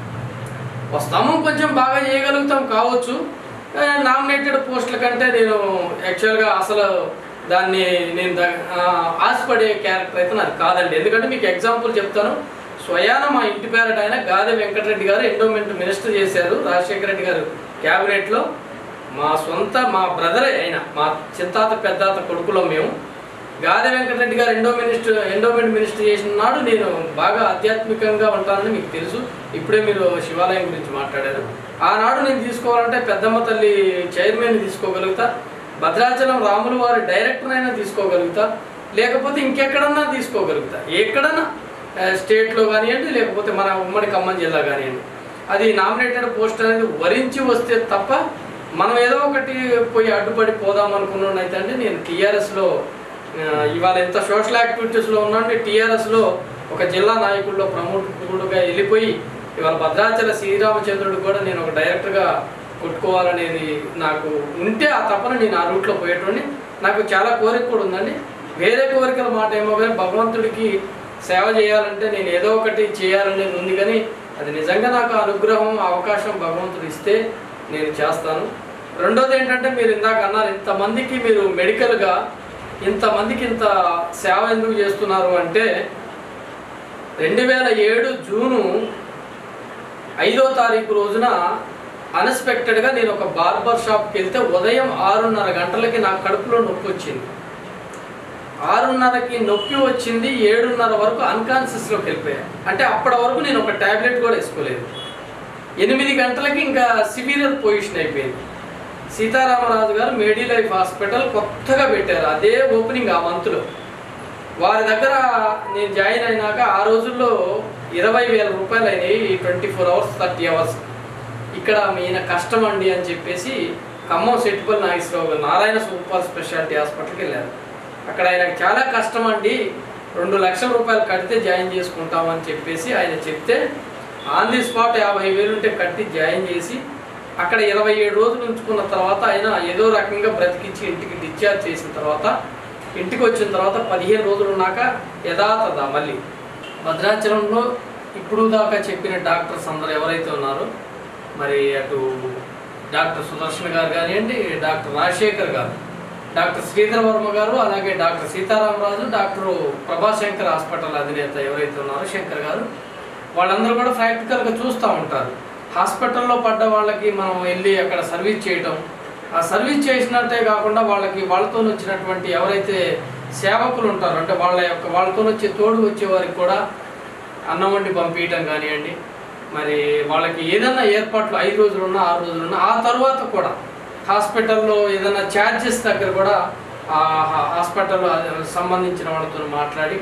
వస్తాము కొంచెం బాగా చేయగలుగుతాం కావచ్చు నామినేటెడ్ పోస్టుల కంటే నేను యాక్చువల్గా అసలు దాన్ని నేను దా- ఆ, ఆశపడే క్యారెక్టర్ అయితే నాకు కాదండి ఎందుకంటే మీకు ఎగ్జాంపుల్ చెప్తాను స్వయాన మా ఇంటి పేరట ఆయన గాదె వెంకటరెడ్డి గారు ఎండోమెంట్ మినిస్టర్ చేశారు రాజశేఖర రెడ్డి గారు క్యాబినెట్లో మా సొంత మా బ్రదరే అయిన మా చిత్తాత పెద్దాత కొడుకులో మేము గాదె వెంకటరెడ్డి గారు ఎండో మినిస్టర్ ఎండోమెంట్ మినిస్టర్ చేసిన నాడు నేను బాగా ఆధ్యాత్మికంగా ఉంటానని మీకు తెలుసు ఇప్పుడే మీరు శివాలయం గురించి మాట్లాడారు ఆనాడు నేను తీసుకోవాలంటే పెద్దమ్మ తల్లి చైర్మన్ తీసుకోగలుగుతా భద్రాచలం రాముల వారి డైరెక్టర్ అయినా తీసుకోగలుగుతా లేకపోతే ఇంకెక్కడన్నా తీసుకోగలుగుతా ఎక్కడన్నా ఆ, స్టేట్లో కానివ్వండి లేకపోతే మన ఉమ్మడి ఖమ్మం జిల్లా కానివ్వండి అది నామినేటెడ్ పోస్ట్ అనేది వరించి వస్తే తప్ప మనం ఏదో ఒకటి పోయి అడ్డుపడి పోదాం అనుకున్నాను అయితే అంటే నేను టీఆర్ఎస్లో ఇవాళ ఎంత సోషల్ యాక్టివిటీస్లో ఉన్నాను టీఆర్ఎస్లో ఒక జిల్లా నాయకుల్లో ప్రముఖుడుగా వెళ్ళిపోయి ఇవాళ భద్రాచల శ్రీరామచంద్రుడు కూడా నేను ఒక డైరెక్టర్గా కొట్టుకోవాలనేది నాకు ఉంటే ఆ తపన నేను ఆ రూట్లో పోయేటోని నాకు చాలా కోరిక కూడా ఉందండి వేరే కోరికల మాట ఏమో కానీ భగవంతుడికి సేవ చేయాలంటే నేను ఏదో ఒకటి చేయాలనేది ఉంది కానీ అది నిజంగా నాకు అనుగ్రహం అవకాశం భగవంతుడు ఇస్తే నేను చేస్తాను రెండోది ఏంటంటే మీరు ఇందాక అన్నారు ఇంతమందికి మీరు మెడికల్గా ఇంతమందికి ఇంత సేవ ఎందుకు చేస్తున్నారు అంటే రెండు వేల ఏడు జూను ఐదో తారీఖు రోజున అన్ఎక్స్పెక్టెడ్గా నేను ఒక బార్బర్ షాప్కి వెళ్తే ఉదయం ఆరున్నర గంటలకి నా కడుపులో నొప్పి వచ్చింది ఆరున్నరకి నొప్పి వచ్చింది ఏడున్నర వరకు అన్కాన్షియస్లోకి వెళ్ళిపోయా అంటే అప్పటి వరకు నేను ఒక ట్యాబ్లెట్ కూడా వేసుకోలేదు ఎనిమిది గంటలకి ఇంకా సివియర్ పొజిషన్ అయిపోయింది సీతారామరాజు గారు మేడీ లైఫ్ హాస్పిటల్ కొత్తగా పెట్టారు అదే ఓపెనింగ్ ఆ మంత్లో వారి దగ్గర నేను జాయిన్ అయినాక ఆ రోజుల్లో ఇరవై వేల రూపాయలు అయినాయి twenty four hours thirty hours ఇక్కడ ఈయన కష్టం అండి అని చెప్పేసి ఖమ్మం సెట్టిపల్లి నాగేశ్వరరావు గారు నారాయణ సూపర్ స్పెషాలిటీ హాస్పిటల్కి వెళ్ళారు అక్కడ ఆయనకు చాలా కష్టం అండి రెండు లక్షల రూపాయలు కడితే జాయిన్ చేసుకుంటామని చెప్పేసి ఆయన చెప్తే ఆన్ ది స్పాట్ యాభై వేలు ఉంటే కట్టి జాయిన్ చేసి అక్కడ ఇరవై ఏడు రోజులు ఉంచుకున్న తర్వాత ఆయన ఏదో రకంగా బ్రతికించి ఇంటికి డిశ్చార్జ్ చేసిన తర్వాత ఇంటికి వచ్చిన తర్వాత పదిహేను రోజులు ఉన్నాక యథాతథ మళ్ళీ భద్రాచలంలో ఇప్పుడు దాకా చెప్పిన డాక్టర్స్ అందరు ఎవరైతే ఉన్నారో మరి అటు డాక్టర్ సుదర్శన్ గారు కానివ్వండి డాక్టర్ రాజశేఖర్ గారు డాక్టర్ శ్రీధర్ వర్మ గారు అలాగే doctor Sitaramaraju doctor Prabhashankar hospital అధినేత ఎవరైతే ఉన్నారో శంకర్ గారు వాళ్ళందరూ కూడా ప్రాక్టికల్గా చూస్తూ ఉంటారు హాస్పిటల్లో పడ్డ వాళ్ళకి మనం వెళ్ళి అక్కడ సర్వీస్ చేయటం ఆ సర్వీస్ చేసినట్టే కాకుండా వాళ్ళకి వాళ్ళతో వచ్చినటువంటి ఎవరైతే సేవకులు ఉంటారో అంటే వాళ్ళ యొక్క వాళ్ళతో వచ్చే తోడు వచ్చే వారికి కూడా అన్నం వండి పంపించడం కానివ్వండి మరి వాళ్ళకి ఏదైనా ఏర్పాట్లు ఐదు రోజులు ఉన్నా ఆరు రోజులు ఉన్నా ఆ తర్వాత కూడా హాస్పిటల్లో ఏదైనా ఛార్జెస్ దగ్గర కూడా ఆ హా- హాస్పిటల్ సంబంధించిన వాళ్ళతో మాట్లాడి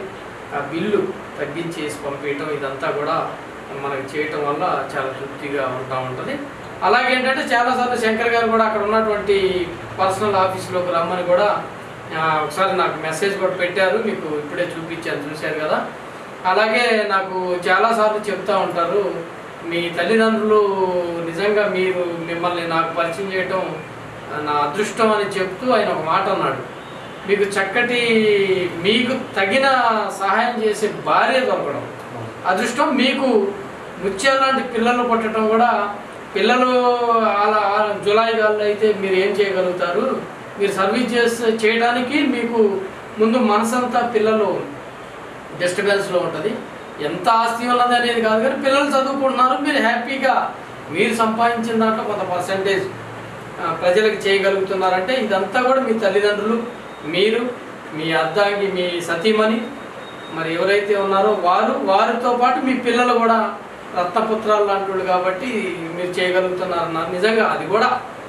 ఆ బిల్లు తగ్గించేసి పంపించడం ఇదంతా కూడా మనకి చేయటం వల్ల చాలా తృప్తిగా ఉంటా ఉంటుంది అలాగే ఏంటంటే చాలాసార్లు శంకర్ గారు కూడా అక్కడ ఉన్నటువంటి పర్సనల్ ఆఫీస్లోకి రమ్మని కూడా ఆ, ఒకసారి నాకు మెసేజ్ కూడా పెట్టారు మీకు ఇప్పుడే చూపించాను చూశారు కదా అలాగే నాకు చాలాసార్లు చెప్తా ఉంటారు మీ తల్లిదండ్రులు నిజంగా మీరు మిమ్మల్ని నాకు పరిచయం చేయటం ఆ, నా అదృష్టం అని చెప్తూ ఆయన ఒక మాట అన్నాడు మీకు చక్కటి మీకు తగిన సహాయం చేసే భార్య దొరకడం అదృష్టం మీకు ముత్యాల లాంటి పిల్లలు పుట్టడం కూడా పిల్లలు అలా జులై గాల్లో అయితే మీరు ఏం చేయగలుగుతారు మీరు సర్వీస్ చేసే చేయడానికి మీకు ముందు మనసంతా పిల్లలు డిస్టర్బెన్స్లో ఉంటుంది ఎంత ఆస్తి ఉన్నది అనేది కాదు కానీ పిల్లలు చదువుకుంటున్నారు మీరు హ్యాపీగా మీరు సంపాదించిన దాంట్లో కొంత పర్సంటేజ్ ప్రజలకు చేయగలుగుతున్నారంటే ఇదంతా కూడా మీ తల్లిదండ్రులు మీరు మీ అద్దాంగి మీ సతీమణి మరి ఎవరైతే ఉన్నారో వారు వారితో పాటు మీ పిల్లలు కూడా రత్నపుత్రాలు లాంటి కాబట్టి మీరు చేయగలుగుతున్నారన్నారు నిజంగా అది కూడా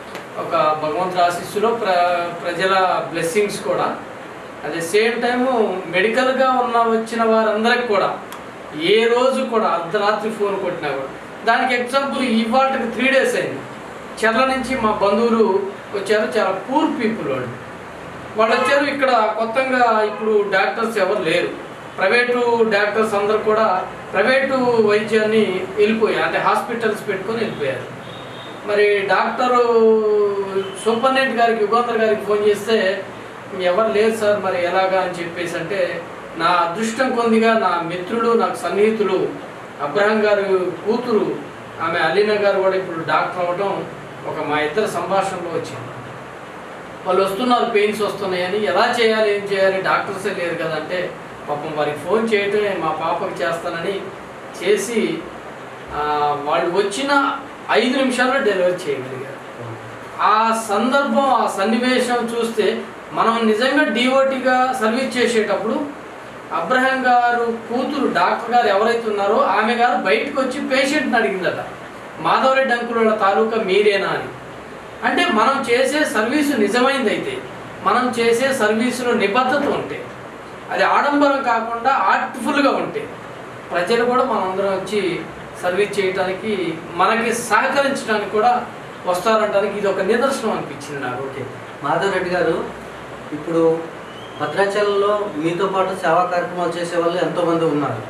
ఒక భగవంతుడి ఆశీస్సులో ప్ర ప్రజల బ్లెస్సింగ్స్ కూడా అట్ ద సేమ్ టైము మెడికల్గా ఉన్న వచ్చిన వారందరికి కూడా ఏ రోజు కూడా అర్ధరాత్రి ఫోన్ కొట్టినా కూడా దానికి ఎగ్జాంపుల్ ఇవాళకి త్రీ డేస్ అయింది చెర్ల నుంచి మా బంధువులు వచ్చారు చాలా పూర్ పీపుల్ వాళ్ళు వాళ్ళు వచ్చారు ఇక్కడ కొత్తగా ఇప్పుడు డాక్టర్స్ ఎవరు లేరు ప్రైవేటు డాక్టర్స్ అందరూ కూడా ప్రైవేటు వైద్యాన్ని వెళ్ళిపోయారు అంటే హాస్పిటల్స్ పెట్టుకొని వెళ్ళిపోయారు మరి డాక్టరు సూపరింటెండెంట్ గారికి యుగంధర్ గారికి ఫోన్ చేస్తే ఎవరు లేరు సార్ మరి ఎలాగా అని చెప్పేసి అంటే నా అదృష్టం కొద్దిగా నా మిత్రులు నాకు సన్నిహితులు అబ్రహం గారు కూతురు ఆమె అలీనా గారు కూడా ఇప్పుడు డాక్టర్ అవ్వడం ఒక మా ఇద్దరు సంభాషణలో వచ్చింది వాళ్ళు వస్తున్నారు పెయిన్స్ వస్తున్నాయని ఎలా చేయాలి ఏం చేయాలి డాక్టర్సే లేరు కదంటే పాపం వారికి ఫోన్ చేయటమే మా పాపకి చేస్తానని చేసి ఆ, వాళ్ళు వచ్చిన ఐదు నిమిషాల్లో డెలివరీ చేయగలిగారు ఆ సందర్భం ఆ సన్నివేశం చూస్తే మనం నిజంగా డిఓటీగా సర్వీస్ చేసేటప్పుడు అబ్రహం గారు కూతురు డాక్టర్ గారు ఎవరైతే ఉన్నారో ఆమె గారు బయటకు వచ్చి పేషెంట్ని అడిగిందట మాధవరెడ్డి అంకుల తాలూకా మీరేనా అని అంటే మనం చేసే సర్వీసు నిజమైంది అయితే మనం చేసే సర్వీసులో నిబద్ధత ఉంటే అది ఆడంబరం కాకుండా ఆర్ట్ఫుల్గా ఉంటే ప్రజలు కూడా మనందరం వచ్చి సర్వీస్ చేయడానికి మనకి సహకరించడానికి కూడా వస్తారంటానికి ఇది ఒక నిదర్శనం అనిపించింది నాకు ఓకే మాధవ్ రెడ్డి గారు ఇప్పుడు భద్రాచలంలో మీతో పాటు సేవా కార్యక్రమాలు చేసే వాళ్ళు ఎంతోమంది ఉన్నారు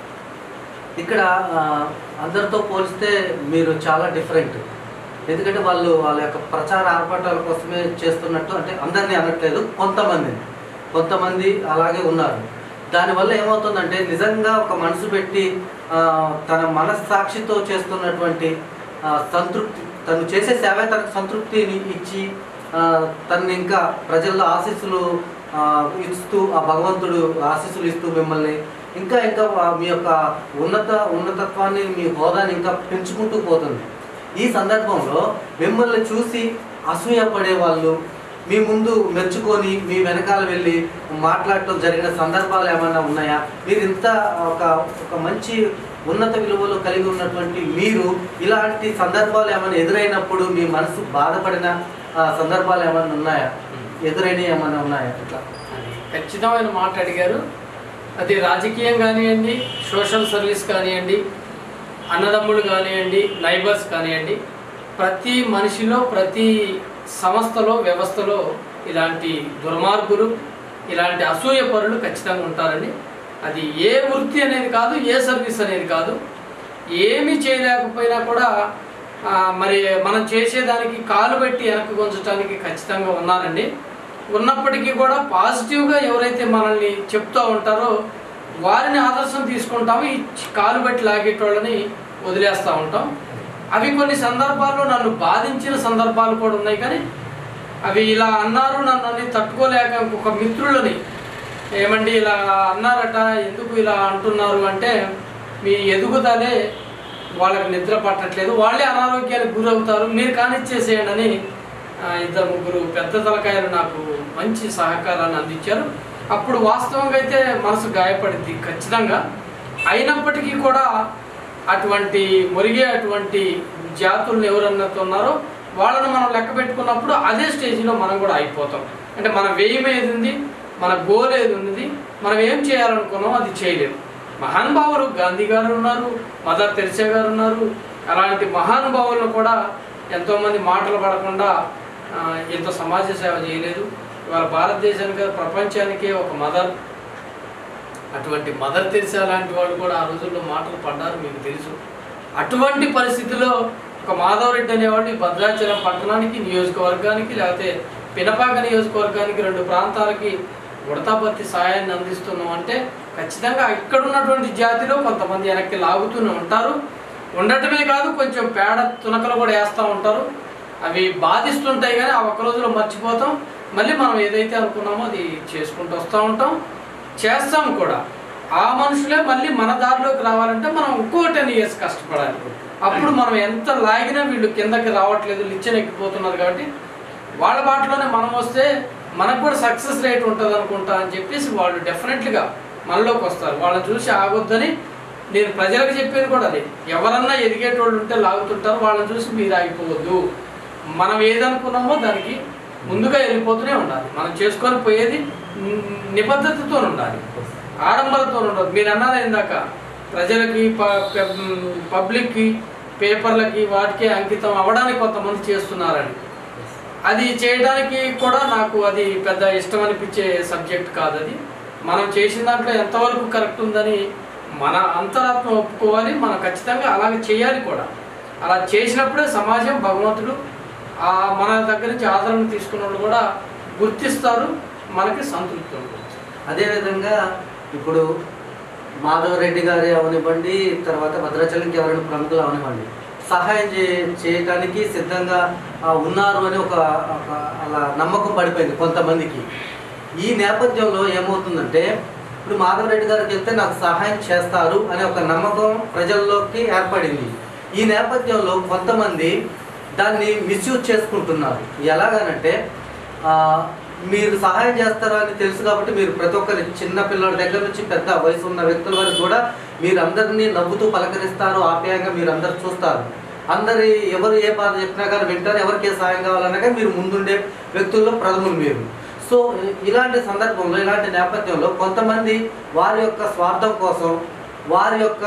ఇక్కడ ఆ, అందరితో పోలిస్తే మీరు చాలా డిఫరెంట్ ఎందుకంటే వాళ్ళు వాళ్ళ యొక్క ప్రచార ఆర్భాటాల కోసమే చేస్తున్నట్టు అంటే అందరినీ అనట్లేదు కొంతమందిని కొంతమంది అలాగే ఉన్నారు దానివల్ల ఏమవుతుందంటే నిజంగా ఒక మనసు పెట్టి ఆ, తన మనస్సాక్షితో చేస్తున్నటువంటి ఆ, సంతృప్తి తను చేసే సేవ తనకు సంతృప్తిని ఇచ్చి ఆ, తనని ఇంకా ప్రజల్లో ఆశీస్సులు ఆ, ఇస్తూ ఆ భగవంతుడు ఆశీస్సులు ఇస్తూ మిమ్మల్ని ఇంకా ఇంకా వా- మీ యొక్క ఉన్నత ఉన్నతత్వాన్ని మీ హోదాని ఇంకా పెంచుకుంటూ పోతుంది ఈ సందర్భంలో మిమ్మల్ని చూసి అసూయపడే వాళ్ళు మీ ముందు మెచ్చుకొని మీ వెనకాల వెళ్ళి మాట్లాడటం జరిగిన సందర్భాలు ఏమైనా ఉన్నాయా మీరు ఇంత ఒక ఒక మంచి ఉన్నత విలువలు కలిగి ఉన్నటువంటి మీరు ఇలాంటి సందర్భాలు ఏమైనా ఎదురైనప్పుడు మీ మనసు బాధపడిన ఆ, సందర్భాలు ఏమైనా ఉన్నాయా ఎదురైనవి ఏమైనా ఉన్నాయా ఇట్లా అది ఖచ్చితమైన మాట అడిగారు అది రాజకీయం కానివ్వండి సోషల్ సర్వీస్ కానివ్వండి అన్నదమ్ములు కానివ్వండి నైబర్స్ కానివ్వండి ప్రతి మనిషిలో ప్రతి సంస్థలో వ్యవస్థలో ఇలాంటి దుర్మార్గులు ఇలాంటి అసూయ పరులు ఖచ్చితంగా ఉంటారండి అది ఏ వృత్తి అనేది కాదు ఏ సర్వీస్ అనేది కాదు ఏమి చేయలేకపోయినా కూడా ఆ, మరి మనం చేసేదానికి కాలు పెట్టి వెనక్కి గుంచడానికి ఖచ్చితంగా ఉన్నారండి ఉన్నప్పటికీ కూడా పాజిటివ్గా ఎవరైతే మనల్ని చెప్తూ ఉంటారో వారిని ఆదర్శం తీసుకుంటాము ఈ కాలు పెట్టి లాగేటోళ్ళని వదిలేస్తూ ఉంటాం అవి కొన్ని సందర్భాల్లో నన్ను బాధించిన సందర్భాలు కూడా ఉన్నాయి కానీ అవి ఇలా అన్నారు నన్ను అని తట్టుకోలేక ఇంకొక మిత్రులని ఏమండి ఇలా అన్నారట ఎందుకు ఇలా అంటున్నారు అంటే మీ ఎదుగుదలే వాళ్ళకి నిద్ర పట్టట్లేదు వాళ్ళే అనారోగ్యానికి గురవుతారు మీరు కానిచ్చేసేయండి అని ఆ, ఇద్దరు ముగ్గురు పెద్ద తలకాయలు నాకు మంచి సహకారాన్ని అందించారు అప్పుడు వాస్తవంగా అయితే మనసు గాయపడింది ఖచ్చితంగా అయినప్పటికీ కూడా అటువంటి మురిగే అటువంటి జాతులను ఎవరన్నతో ఉన్నారో వాళ్ళని మనం లెక్క పెట్టుకున్నప్పుడు అదే స్టేజ్లో మనం కూడా అయిపోతాం అంటే మన వ్యయం ఏది ఉంది మన గోల్ ఏది ఉన్నది మనం ఏం చేయాలనుకున్నామో అది చేయలేము మహానుభావులు గాంధీ గారు ఉన్నారు మదర్ తెరిసా గారు ఉన్నారు అలాంటి మహానుభావులను కూడా ఎంతోమంది మాటలు పడకుండా ఆ, ఎంతో సమాజ సేవ చేయలేదు ఇవాళ భారతదేశానికి కాదు, ప్రపంచానికే ఒక మదర్ అటువంటి మదర్ తెరిసా లాంటి వాళ్ళు కూడా ఆ రోజుల్లో మాటలు పడ్డారు మీకు తెలుసు అటువంటి పరిస్థితిలో ఒక మాధవరెడ్డి అనేవాడు ఈ భద్రాచలం పట్టణానికి నియోజకవర్గానికి లేకపోతే పినపాక నియోజకవర్గానికి రెండు ప్రాంతాలకి ఉడతాపత్తి సాయాన్ని అందిస్తున్నాం అంటే ఖచ్చితంగా ఇక్కడ ఉన్నటువంటి జాతిలో కొంతమంది వెనక్కి లాగుతూనే ఉంటారు ఉండటమే కాదు కొంచెం పేడ తునకలు కూడా వేస్తూ ఉంటారు అవి బాధిస్తుంటాయి కానీ ఆ ఒక్క రోజులో మర్చిపోతాం మళ్ళీ మనం ఏదైతే అనుకున్నామో అది చేసుకుంటూ వస్తూ ఉంటాం చేస్తాం కూడా ఆ మనుషులే మళ్ళీ మన దారిలోకి రావాలంటే మనం ఇంకో టెన్ ఇయర్స్ కష్టపడాలి అప్పుడు మనం ఎంత లాగినా వీళ్ళు కిందకి రావట్లేదు లిచ్చన ఎక్కిపోతున్నారు కాబట్టి వాళ్ళ బాటలోనే మనం వస్తే మనకు కూడా సక్సెస్ రేట్ ఉంటుంది అనుకుంటా అని చెప్పేసి వాళ్ళు డెఫినెట్గా మనలోకి వస్తారు వాళ్ళని చూసి ఆగొద్దని నేను ప్రజలకు చెప్పేది కూడా అదే ఎవరన్నా ఎదిగేటోళ్ళు ఉంటే లాగుతుంటారు వాళ్ళని చూసి మీరు ఆగిపోవద్దు మనం ఏదనుకున్నామో దానికి ముందుగా వెళ్ళిపోతూనే ఉండాలి మనం చేసుకొని పోయేది ని- నిబద్ధతతో ఉండాలి ఆడంబరతో ఉండదు మీరు అన్నారు ఇందాక ప్రజలకి ప- పె- పబ్లిక్కి పేపర్లకి వాటికి అంకితం అవ్వడానికి కొంతమంది చేస్తున్నారని అది చేయడానికి కూడా నాకు అది పెద్ద ఇష్టం అనిపించే సబ్జెక్ట్ కాదు అది మనం చేసిన దాంట్లో ఎంతవరకు కరెక్ట్ ఉందని మన అంతరాత్మ ఒప్పుకోవాలి మనం ఖచ్చితంగా అలాగే చేయాలి కూడా అలా చేసినప్పుడే సమాజం భగవంతుడు ఆ మన దగ్గర నుంచి ఆదరణ తీసుకున్న వాళ్ళు కూడా గుర్తిస్తారు మనకి సంతృప్తి ఉంటుంది అదేవిధంగా ఇప్పుడు మాధవ్ రెడ్డి గారి అవనివ్వండి తర్వాత భద్రాచలంకి ఎవరైనా ప్రముఖులు అవనివ్వండి సహాయం చే చేయటానికి సిద్ధంగా ఆ, ఉన్నారు అని ఒక ఒక అలా నమ్మకం పడిపోయింది కొంతమందికి ఈ నేపథ్యంలో ఏమవుతుందంటే ఇప్పుడు మాధవ్ రెడ్డి గారికి వెళ్తే నాకు సహాయం చేస్తారు అనే ఒక నమ్మకం ప్రజల్లోకి ఏర్పడింది ఈ నేపథ్యంలో కొంతమంది దాన్ని మిస్యూజ్ చేసుకుంటున్నారు ఎలాగనంటే ఆ, మీరు సహాయం చేస్తారు అని తెలుసు కాబట్టి మీరు ప్రతి ఒక్కరి చిన్న పిల్లల దగ్గర నుంచి పెద్ద వయసు ఉన్న వ్యక్తుల వరకు కూడా మీరు అందరినీ నవ్వుతూ పలకరిస్తారు ఆప్యాయంగా మీరు అందరు చూస్తారు అందరి ఎవరు ఏ బాధ చెప్పినా కానీ వింటారు ఎవరికి ఏ సహాయం కావాలన్నా కానీ మీరు ముందుండే వ్యక్తుల్లో ప్రథములు మీరు సో ఇలాంటి సందర్భంలో ఇలాంటి నేపథ్యంలో కొంతమంది వారి యొక్క స్వార్థం కోసం వారి యొక్క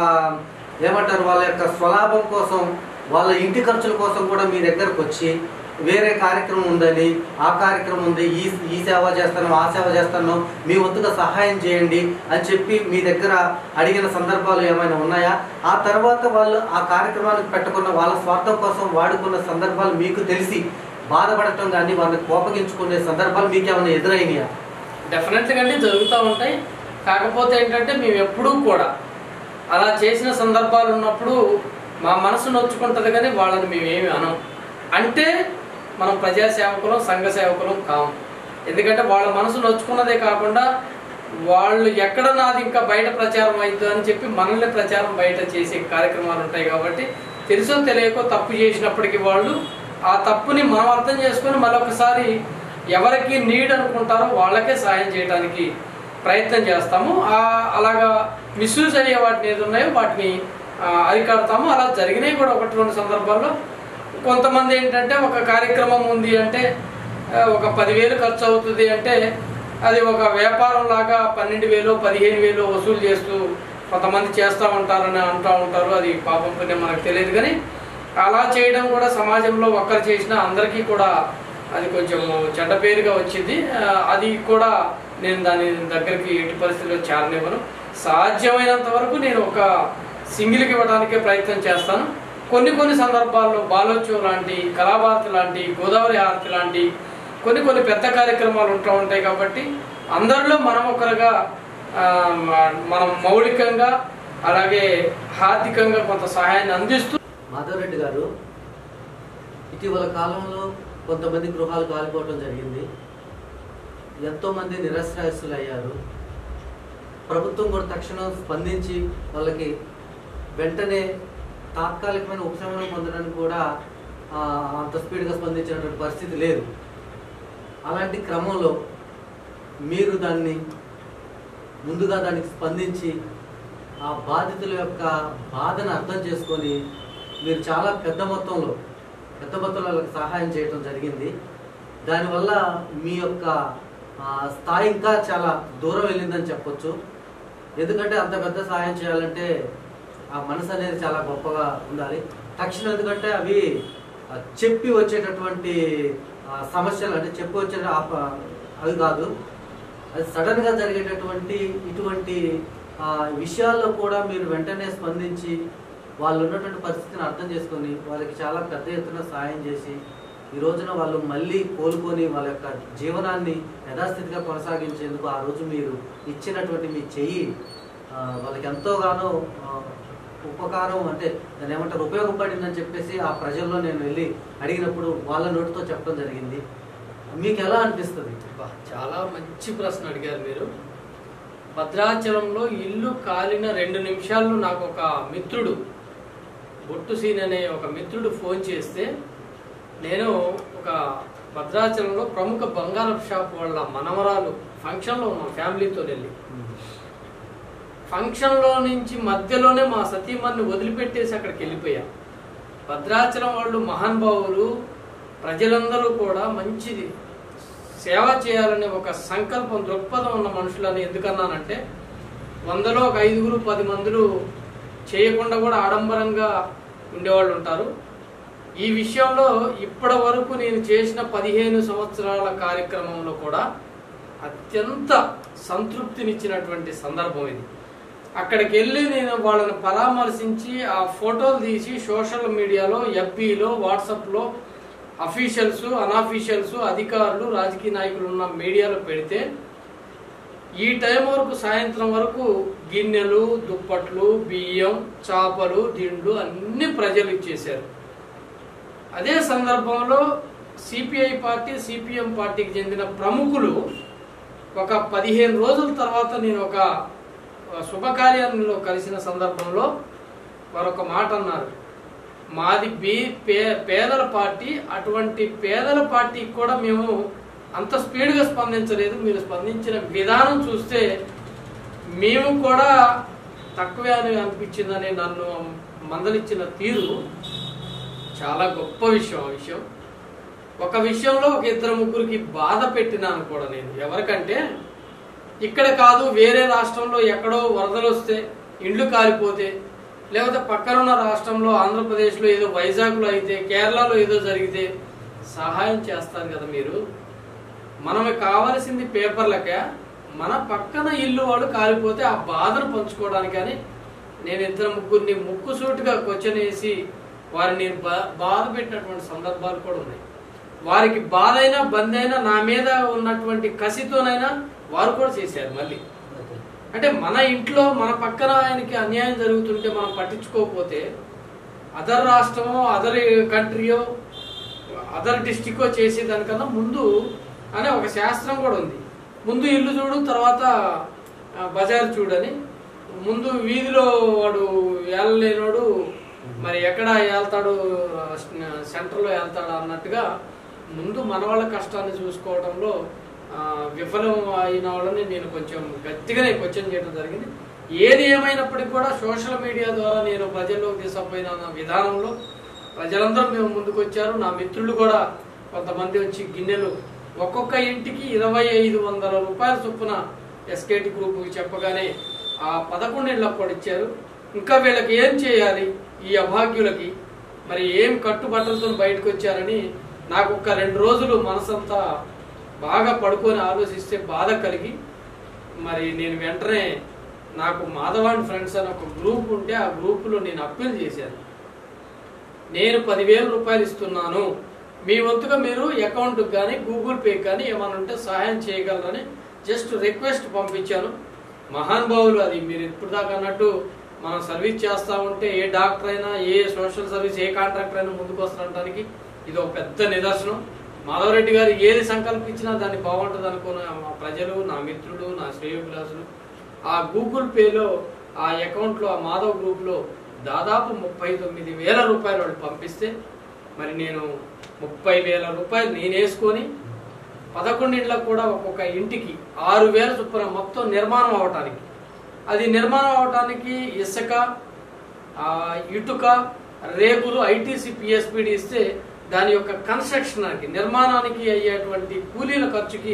ఏమంటారు వాళ్ళ యొక్క స్వలాభం కోసం వాళ్ళ ఇంటి ఖర్చుల కోసం కూడా మీ దగ్గరకు వచ్చి వేరే కార్యక్రమం ఉందని ఆ కార్యక్రమం ఉంది ఈ ఈ సేవ చేస్తాను ఆ సేవ చేస్తాను మీ వంతుగా సహాయం చేయండి అని చెప్పి మీ దగ్గర అడిగిన సందర్భాలు ఏమైనా ఉన్నాయా ఆ తర్వాత వాళ్ళు ఆ కార్యక్రమానికి పెట్టుకున్న వాళ్ళ స్వార్థం కోసం వాడుకున్న సందర్భాలు మీకు తెలిసి బాధపడటం కానీ వాళ్ళని కోపగించుకునే సందర్భాలు మీకు ఏమైనా ఎదురైనాయా డెఫినెట్గా అండి జరుగుతూ ఉంటాయి కాకపోతే ఏంటంటే మేము ఎప్పుడూ కూడా అలా చేసిన సందర్భాలు ఉన్నప్పుడు మా మనసు నొచ్చుకుంటుంది కానీ వాళ్ళని మేమేమి అనం అంటే మనం ప్రజా సేవకులం సంఘ సేవకులం కాము ఎందుకంటే వాళ్ళ మనసు నొచ్చుకున్నదే కాకుండా వాళ్ళు ఎక్కడ నాది ఇంకా బయట ప్రచారం అవుతుంది అని చెప్పి మనల్ని ప్రచారం బయట చేసే కార్యక్రమాలు ఉంటాయి కాబట్టి తెలుసో తెలియకో తప్పు చేసినప్పటికీ వాళ్ళు ఆ తప్పుని మనం అర్థం చేసుకొని మరొకసారి ఎవరికి నీడ్ అనుకుంటారో వాళ్ళకే సాయం చేయడానికి ప్రయత్నం చేస్తాము ఆ అలాగా మిస్యూజ్ అయ్యే వాటిని ఏది ఉన్నాయో వాటిని ఆ, అరికడతాము అలా జరిగినాయి కూడా ఒకటి రెండు సందర్భాల్లో కొంతమంది ఏంటంటే ఒక కార్యక్రమం ఉంది అంటే ఆ, ఒక పదివేలు ఖర్చు అవుతుంది అంటే అది ఒక వ్యాపారం లాగా పన్నెండు వేలు పదిహేను వేలు వసూలు చేస్తూ కొంతమంది చేస్తూ ఉంటారని అంటూ ఉంటారు అది పాపం పుణ్యం మనకు తెలియదు కానీ అలా చేయడం కూడా సమాజంలో ఒక్కరు చేసినా అందరికీ కూడా అది కొంచెం చెడ్డ పేరుగా వచ్చింది ఆ, అది కూడా నేను దాని దగ్గరికి ఎట్టి పరిస్థితుల్లో చేరనివ్వను సాధ్యమైనంత వరకు నేను ఒక సింగిల్కి ఇవ్వడానికే ప్రయత్నం చేస్తాను కొన్ని కొన్ని సందర్భాల్లో బాలోత్సవం లాంటి కళాభారతి లాంటి గోదావరి హారతి లాంటి కొన్ని కొన్ని పెద్ద కార్యక్రమాలు ఉంటూ ఉంటాయి కాబట్టి అందరిలో మనం ఒకరుగా ఆ, మ- మనం మౌలికంగా అలాగే ఆర్థికంగా కొంత సహాయాన్ని అందిస్తూ మాధవరెడ్డి గారు ఇటీవల కాలంలో కొంతమంది గృహాలు కాలిపోవడం జరిగింది ఎంతోమంది నిరశ్రాయస్తులు అయ్యారు ప్రభుత్వం కూడా తక్షణం స్పందించి వాళ్ళకి వెంటనే తాత్కాలికమైన ఉపశమనం పొందడానికి కూడా ఆ, అంత స్పీడ్గా స్పందించినటువంటి పరిస్థితి లేదు అలాంటి క్రమంలో మీరు దాన్ని ముందుగా దానికి స్పందించి ఆ బాధితుల యొక్క బాధను అర్థం చేసుకొని మీరు చాలా పెద్ద మొత్తంలో పెద్ద మొత్తంలో వాళ్ళకి సహాయం చేయడం జరిగింది దానివల్ల మీ యొక్క ఆ, స్థాయి ఇంకా చాలా దూరం వెళ్ళిందని చెప్పొచ్చు ఎందుకంటే అంత పెద్ద సహాయం చేయాలంటే ఆ మనసు అనేది చాలా గొప్పగా ఉండాలి తక్షణం ఎందుకంటే అవి ఆ, చెప్పి వచ్చేటటువంటి ఆ, సమస్యలు అంటే చెప్పి వచ్చే ఆప- అవి కాదు అది సడన్ గా జరిగేటటువంటి ఇటువంటి ఆ, విషయాల్లో కూడా మీరు వెంటనే స్పందించి వాళ్ళు ఉన్నటువంటి పరిస్థితిని అర్థం చేసుకొని వాళ్ళకి చాలా పెద్ద ఎత్తున సహాయం చేసి ఈ రోజున వాళ్ళు మళ్ళీ కోలుకొని వాళ్ళ యొక్క జీవనాన్ని యథాస్థితిగా కొనసాగించేందుకు ఆ రోజు మీరు ఇచ్చినటువంటి మీ చెయ్యి ఆ, వాళ్ళకి ఎంతోగానో ఆ, ఉపకారం అంటే దాన్ని ఏమంటారు ఉపయోగపడిందని చెప్పేసి ఆ ప్రజల్లో నేను వెళ్ళి అడిగినప్పుడు వాళ్ళ నోటితో చెప్పడం జరిగింది మీకు ఎలా అనిపిస్తుంది అబ్బా, చాలా మంచి ప్రశ్న అడిగారు మీరు భద్రాచలంలో ఇల్లు కాలిన రెండు నిమిషాల్లో నాకు ఒక మిత్రుడు బొట్టు సీన్ అనే ఒక మిత్రుడు ఫోన్ చేస్తే నేను ఒక భద్రాచలంలో ప్రముఖ బంగారపు షాప్ వాళ్ళ మనవరాలు ఫంక్షన్లో ఉన్నాం ఫ్యామిలీతో వెళ్ళి ఫంక్షన్లో నుంచి మధ్యలోనే మా సతీమణ్ణి వదిలిపెట్టేసి అక్కడికి వెళ్ళిపోయా భద్రాచలం వాళ్ళు మహానుభావులు ప్రజలందరూ కూడా మంచిది సేవ చేయాలనే ఒక సంకల్పం దృక్పథం ఉన్న మనుషులని ఎందుకన్నానంటే వందలో ఒక ఐదుగురు పది మందులు చేయకుండా కూడా ఆడంబరంగా ఉండేవాళ్ళు ఉంటారు ఈ విషయంలో ఇప్పటి వరకు నేను చేసిన పదిహేను సంవత్సరాల కార్యక్రమంలో కూడా అత్యంత సంతృప్తినిచ్చినటువంటి సందర్భం ఇది అక్కడికి వెళ్ళి నేను వాళ్ళని పరామర్శించి ఆ ఫోటోలు తీసి సోషల్ మీడియాలో ఎఫ్బీలో వాట్సాప్లో అఫీషియల్స్ అన్అఫీషియల్స్ అధికారులు రాజకీయ నాయకులు ఉన్న మీడియాలో పెడితే ఈ టైం వరకు సాయంత్రం వరకు గిన్నెలు దుప్పట్లు బియ్యం చాపలు దిండ్లు అన్ని ప్రజలు ఇచ్చేశారు అదే సందర్భంలో సిపిఐ పార్టీ సిపిఎం పార్టీకి చెందిన ప్రముఖులు ఒక పదిహేను రోజుల తర్వాత నేను ఒక శుభకార్యంలో కలిసిన సందర్భంలో మరొక మాట అన్నారు మాది బీ పే పేదల పార్టీ అటువంటి పేదల పార్టీకి కూడా మేము అంత స్పీడ్గా స్పందించలేదు మీరు స్పందించిన విధానం చూస్తే మేము కూడా తక్కువే అని అనిపించిందని నన్ను మందలిచ్చిన తీరు చాలా గొప్ప విషయం ఆ విషయం ఒక విషయంలో ఒక ఇద్దరు ముగ్గురికి బాధ పెట్టినాను కూడా నేను ఎవరికంటే ఇక్కడ కాదు వేరే రాష్ట్రంలో ఎక్కడో వరదలు వస్తే ఇండ్లు కాలిపోతే లేకపోతే పక్కనున్న రాష్ట్రంలో ఆంధ్రప్రదేశ్లో ఏదో వైజాగ్లో అయితే కేరళలో ఏదో జరిగితే సహాయం చేస్తారు కదా మీరు మనకు కావలసింది పేపర్లకే మన పక్కన ఇల్లు వాళ్ళు కాలిపోతే ఆ బాధను పంచుకోవడానికి కానీ నేను ఇద్దరు ముగ్గురిని ముక్కుసూటిగా క్వశ్చన్ వేసి వారిని నేను బా- బాధ పెట్టినటువంటి సందర్భాలు కూడా ఉన్నాయి వారికి బాధ అయినా బంద్ అయినా నా మీద ఉన్నటువంటి కసితోనైనా వారు కూడా చేశారు మళ్ళీ అంటే మన ఇంట్లో మన పక్కన ఆయనకి అన్యాయం జరుగుతుంటే మనం పట్టించుకోకపోతే అదర్ రాష్ట్రమో అదర్ కంట్రీయో అదర్ డిస్టికో చేసే దానికన్నా ముందు అనే ఒక శాస్త్రం కూడా ఉంది ముందు ఇల్లు చూడు తర్వాత ఆ, బజార్ చూడని ముందు వీధిలో వాడు ఏళ్ళలేనోడు మరి ఎక్కడ వెళ్తాడు సెంటర్లో వెళ్తాడు అన్నట్టుగా ముందు మన వాళ్ళ కష్టాన్ని చూసుకోవడంలో ఆ, విఫలం అయిన వాళ్ళని నేను కొంచెం గట్టిగానే క్వశ్చన్ చేయడం జరిగింది ఏది ఏమైనప్పటికీ కూడా సోషల్ మీడియా ద్వారా నేను ప్రజల్లోకి తీసుకుపోయిన నా విధానంలో ప్రజలందరూ మేము ముందుకు వచ్చారు నా మిత్రులు కూడా కొంతమంది వచ్చి గిన్నెలు ఒక్కొక్క ఇంటికి ఇరవై ఐదు వందల రూపాయల చొప్పున ఎస్కేటి గ్రూప్ చెప్పగానే ఆ పదకొండు ఇళ్ళకు కూడా ఇచ్చారు ఇంకా వీళ్ళకి ఏం చేయాలి ఈ అభాగ్యులకి మరి ఏం కట్టుబట్టలతో బయటకు వచ్చారని నాకు ఒక రెండు రోజులు మనసంతా బాగా పడుకొని ఆలోచిస్తే బాధ కలిగి మరి నేను వెంటనే నాకు మాధవాన్ ఫ్రెండ్స్ అని ఒక గ్రూప్ ఉంటే ఆ గ్రూపులో నేను అప్పీల్ చేశాను నేను పదివేల రూపాయలు ఇస్తున్నాను మీ వంతుగా మీరు అకౌంట్కి కానీ గూగుల్ పే కానీ ఏమైనా ఉంటే సహాయం చేయగలరని జస్ట్ రిక్వెస్ట్ పంపించాను మహానుభావులు అది మీరు ఇప్పుడు దాకా అన్నట్టు మనం సర్వీస్ చేస్తా ఉంటే ఏ డాక్టర్ అయినా ఏ సోషల్ సర్వీస్ ఏ కాంట్రాక్టర్ అయినా ముందుకు వస్తుండటానికి ఇది ఒక పెద్ద నిదర్శనం మాధవరెడ్డి గారు ఏది సంకల్పించినా దాన్ని బాగుంటుంది అనుకున్న మా ప్రజలు నా మిత్రులు నా శ్రేయోభిలాసులు ఆ గూగుల్ పేలో ఆ అకౌంట్లో ఆ మాధవ్ గ్రూప్లో దాదాపు ముప్పై తొమ్మిది వేల రూపాయలు వాళ్ళు పంపిస్తే మరి నేను ముప్పై వేల రూపాయలు నేను వేసుకొని పదకొండు ఇళ్ళకు కూడా ఒక్కొక్క ఇంటికి ఆరు వేల చొప్పున మొత్తం నిర్మాణం అవటానికి అది నిర్మాణం అవటానికి ఇసుక ఆ, ఇటుక రేకులు ఐటీసీ పిఎస్పిడి ఇస్తే దాని యొక్క కన్స్ట్రక్షన్కి నిర్మాణానికి అయ్యేటువంటి కూలీల ఖర్చుకి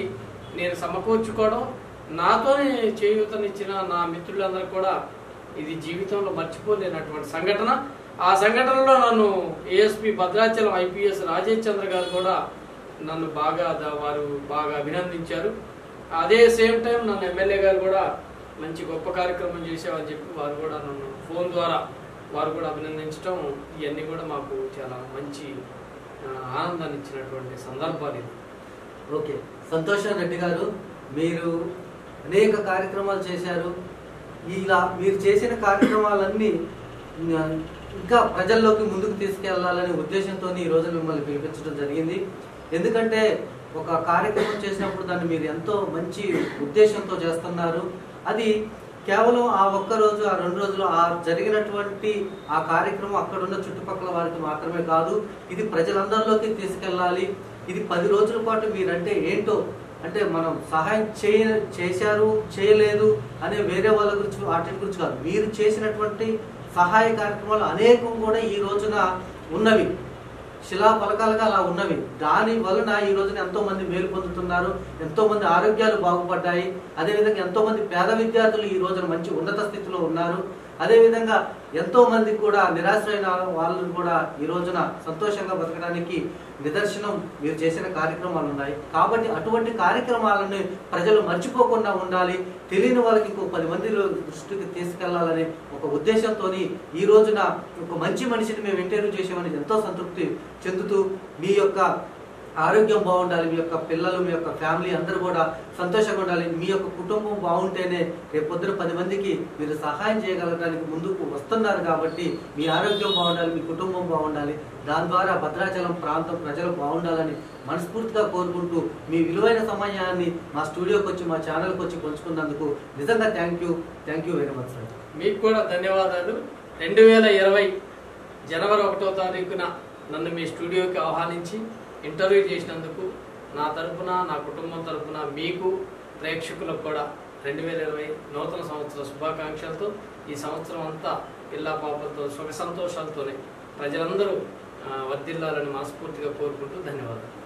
నేను సమకూర్చుకోవడం నాతోనే చేయూతనిచ్చిన నా మిత్రులందరూ కూడా ఇది జీవితంలో మర్చిపోలేనటువంటి సంఘటన ఆ సంఘటనలో నన్ను ఏఎస్పి భద్రాచలం ఐపీఎస్ రాజేష్ చంద్ర గారు కూడా నన్ను బాగా ద- వారు బాగా అభినందించారు అదే సేమ్ టైం నన్ను ఎమ్మెల్యే గారు కూడా మంచి గొప్ప కార్యక్రమం చేసావని చెప్పి వారు కూడా నన్ను ఫోన్ ద్వారా వారు కూడా అభినందించడం ఇవన్నీ కూడా మాకు చాలా మంచి ఆ, ఆనందాన్ని ఇచ్చినటువంటి సందర్భాలు ఇది ఓకే సంతోషం రెడ్డి గారు మీరు అనేక కార్యక్రమాలు చేశారు ఇలా మీరు చేసిన కార్యక్రమాలన్నీ ఆ, ఇంకా ప్రజల్లోకి ముందుకు తీసుకెళ్లాలనే ఉద్దేశంతో ఈ రోజు మిమ్మల్ని పిలిపించడం జరిగింది ఎందుకంటే ఒక కార్యక్రమం చేసినప్పుడు దాన్ని మీరు ఎంతో మంచి ఉద్దేశంతో చేస్తున్నారు అది కేవలం ఆ ఒక్క రోజు ఆ రెండు రోజులు ఆ జరిగినటువంటి ఆ కార్యక్రమం అక్కడ ఉన్న చుట్టుపక్కల వారికి మాత్రమే కాదు ఇది ప్రజలందరిలోకి తీసుకెళ్ళాలి ఇది పది రోజుల పాటు మీరంటే ఏంటో అంటే మనం సహాయం చేయ చేశారు చేయలేదు అనే వేరే వాళ్ళ గురించి వాటి గురించి కాదు మీరు చేసినటువంటి సహాయ కార్యక్రమాలు అనేకం కూడా ఈ రోజున ఉన్నవి శిలా పలకాలుగా అలా ఉన్నవి దాని వలన ఈ రోజున ఎంతో మంది మేలు పొందుతున్నారు ఎంతో మంది ఆరోగ్యాలు బాగుపడ్డాయి అదేవిధంగా ఎంతో మంది పేద విద్యార్థులు ఈ రోజున మంచి ఉన్నత స్థితిలో ఉన్నారు అదేవిధంగా ఎంతో మంది కూడా నిరాశ్రైన వాళ్ళని కూడా ఈ రోజున సంతోషంగా బతకడానికి నిదర్శనం మీరు చేసిన కార్యక్రమాలు ఉన్నాయి కాబట్టి అటువంటి కార్యక్రమాలను ప్రజలు మర్చిపోకుండా ఉండాలి తెలియని వాళ్ళకి ఇంకో పది మంది దృష్టికి తీసుకెళ్లాలనే ఒక ఉద్దేశంతో ఈ రోజున ఒక మంచి మనిషిని మేము ఇంటర్వ్యూ చేసామని ఎంతో సంతృప్తి చెందుతూ మీ యొక్క ఆరోగ్యం బాగుండాలి మీ యొక్క పిల్లలు మీ యొక్క ఫ్యామిలీ అందరూ కూడా సంతోషంగా ఉండాలి మీ యొక్క కుటుంబం బాగుంటేనే రేపు పొద్దున పది మందికి మీరు సహాయం చేయగలగడానికి ముందుకు వస్తున్నారు కాబట్టి మీ ఆరోగ్యం బాగుండాలి మీ కుటుంబం బాగుండాలి దాని ద్వారా భద్రాచలం ప్రాంతం ప్రజలు బాగుండాలని మనస్ఫూర్తిగా కోరుకుంటూ మీ విలువైన సమయాన్ని మా స్టూడియోకి వచ్చి మా ఛానల్కి వచ్చి పంచుకున్నందుకు నిజంగా thank you thank you very much sir మీకు కూడా ధన్యవాదాలు రెండు వేల ఇరవై జనవరి ఒకటో తారీఖున నన్ను మీ స్టూడియోకి ఆహ్వానించి ఇంటర్వ్యూ చేసినందుకు నా తరపున నా కుటుంబం తరపున మీకు ప్రేక్షకులకు కూడా రెండు వేల ఇరవై నూతన సంవత్సర శుభాకాంక్షలతో ఈ సంవత్సరం అంతా ఇల్లా పాపలతో సుఖ సంతోషాలతోనే ప్రజలందరూ ఆ, వర్ధిల్లాలని మనస్ఫూర్తిగా కోరుకుంటూ ధన్యవాదాలు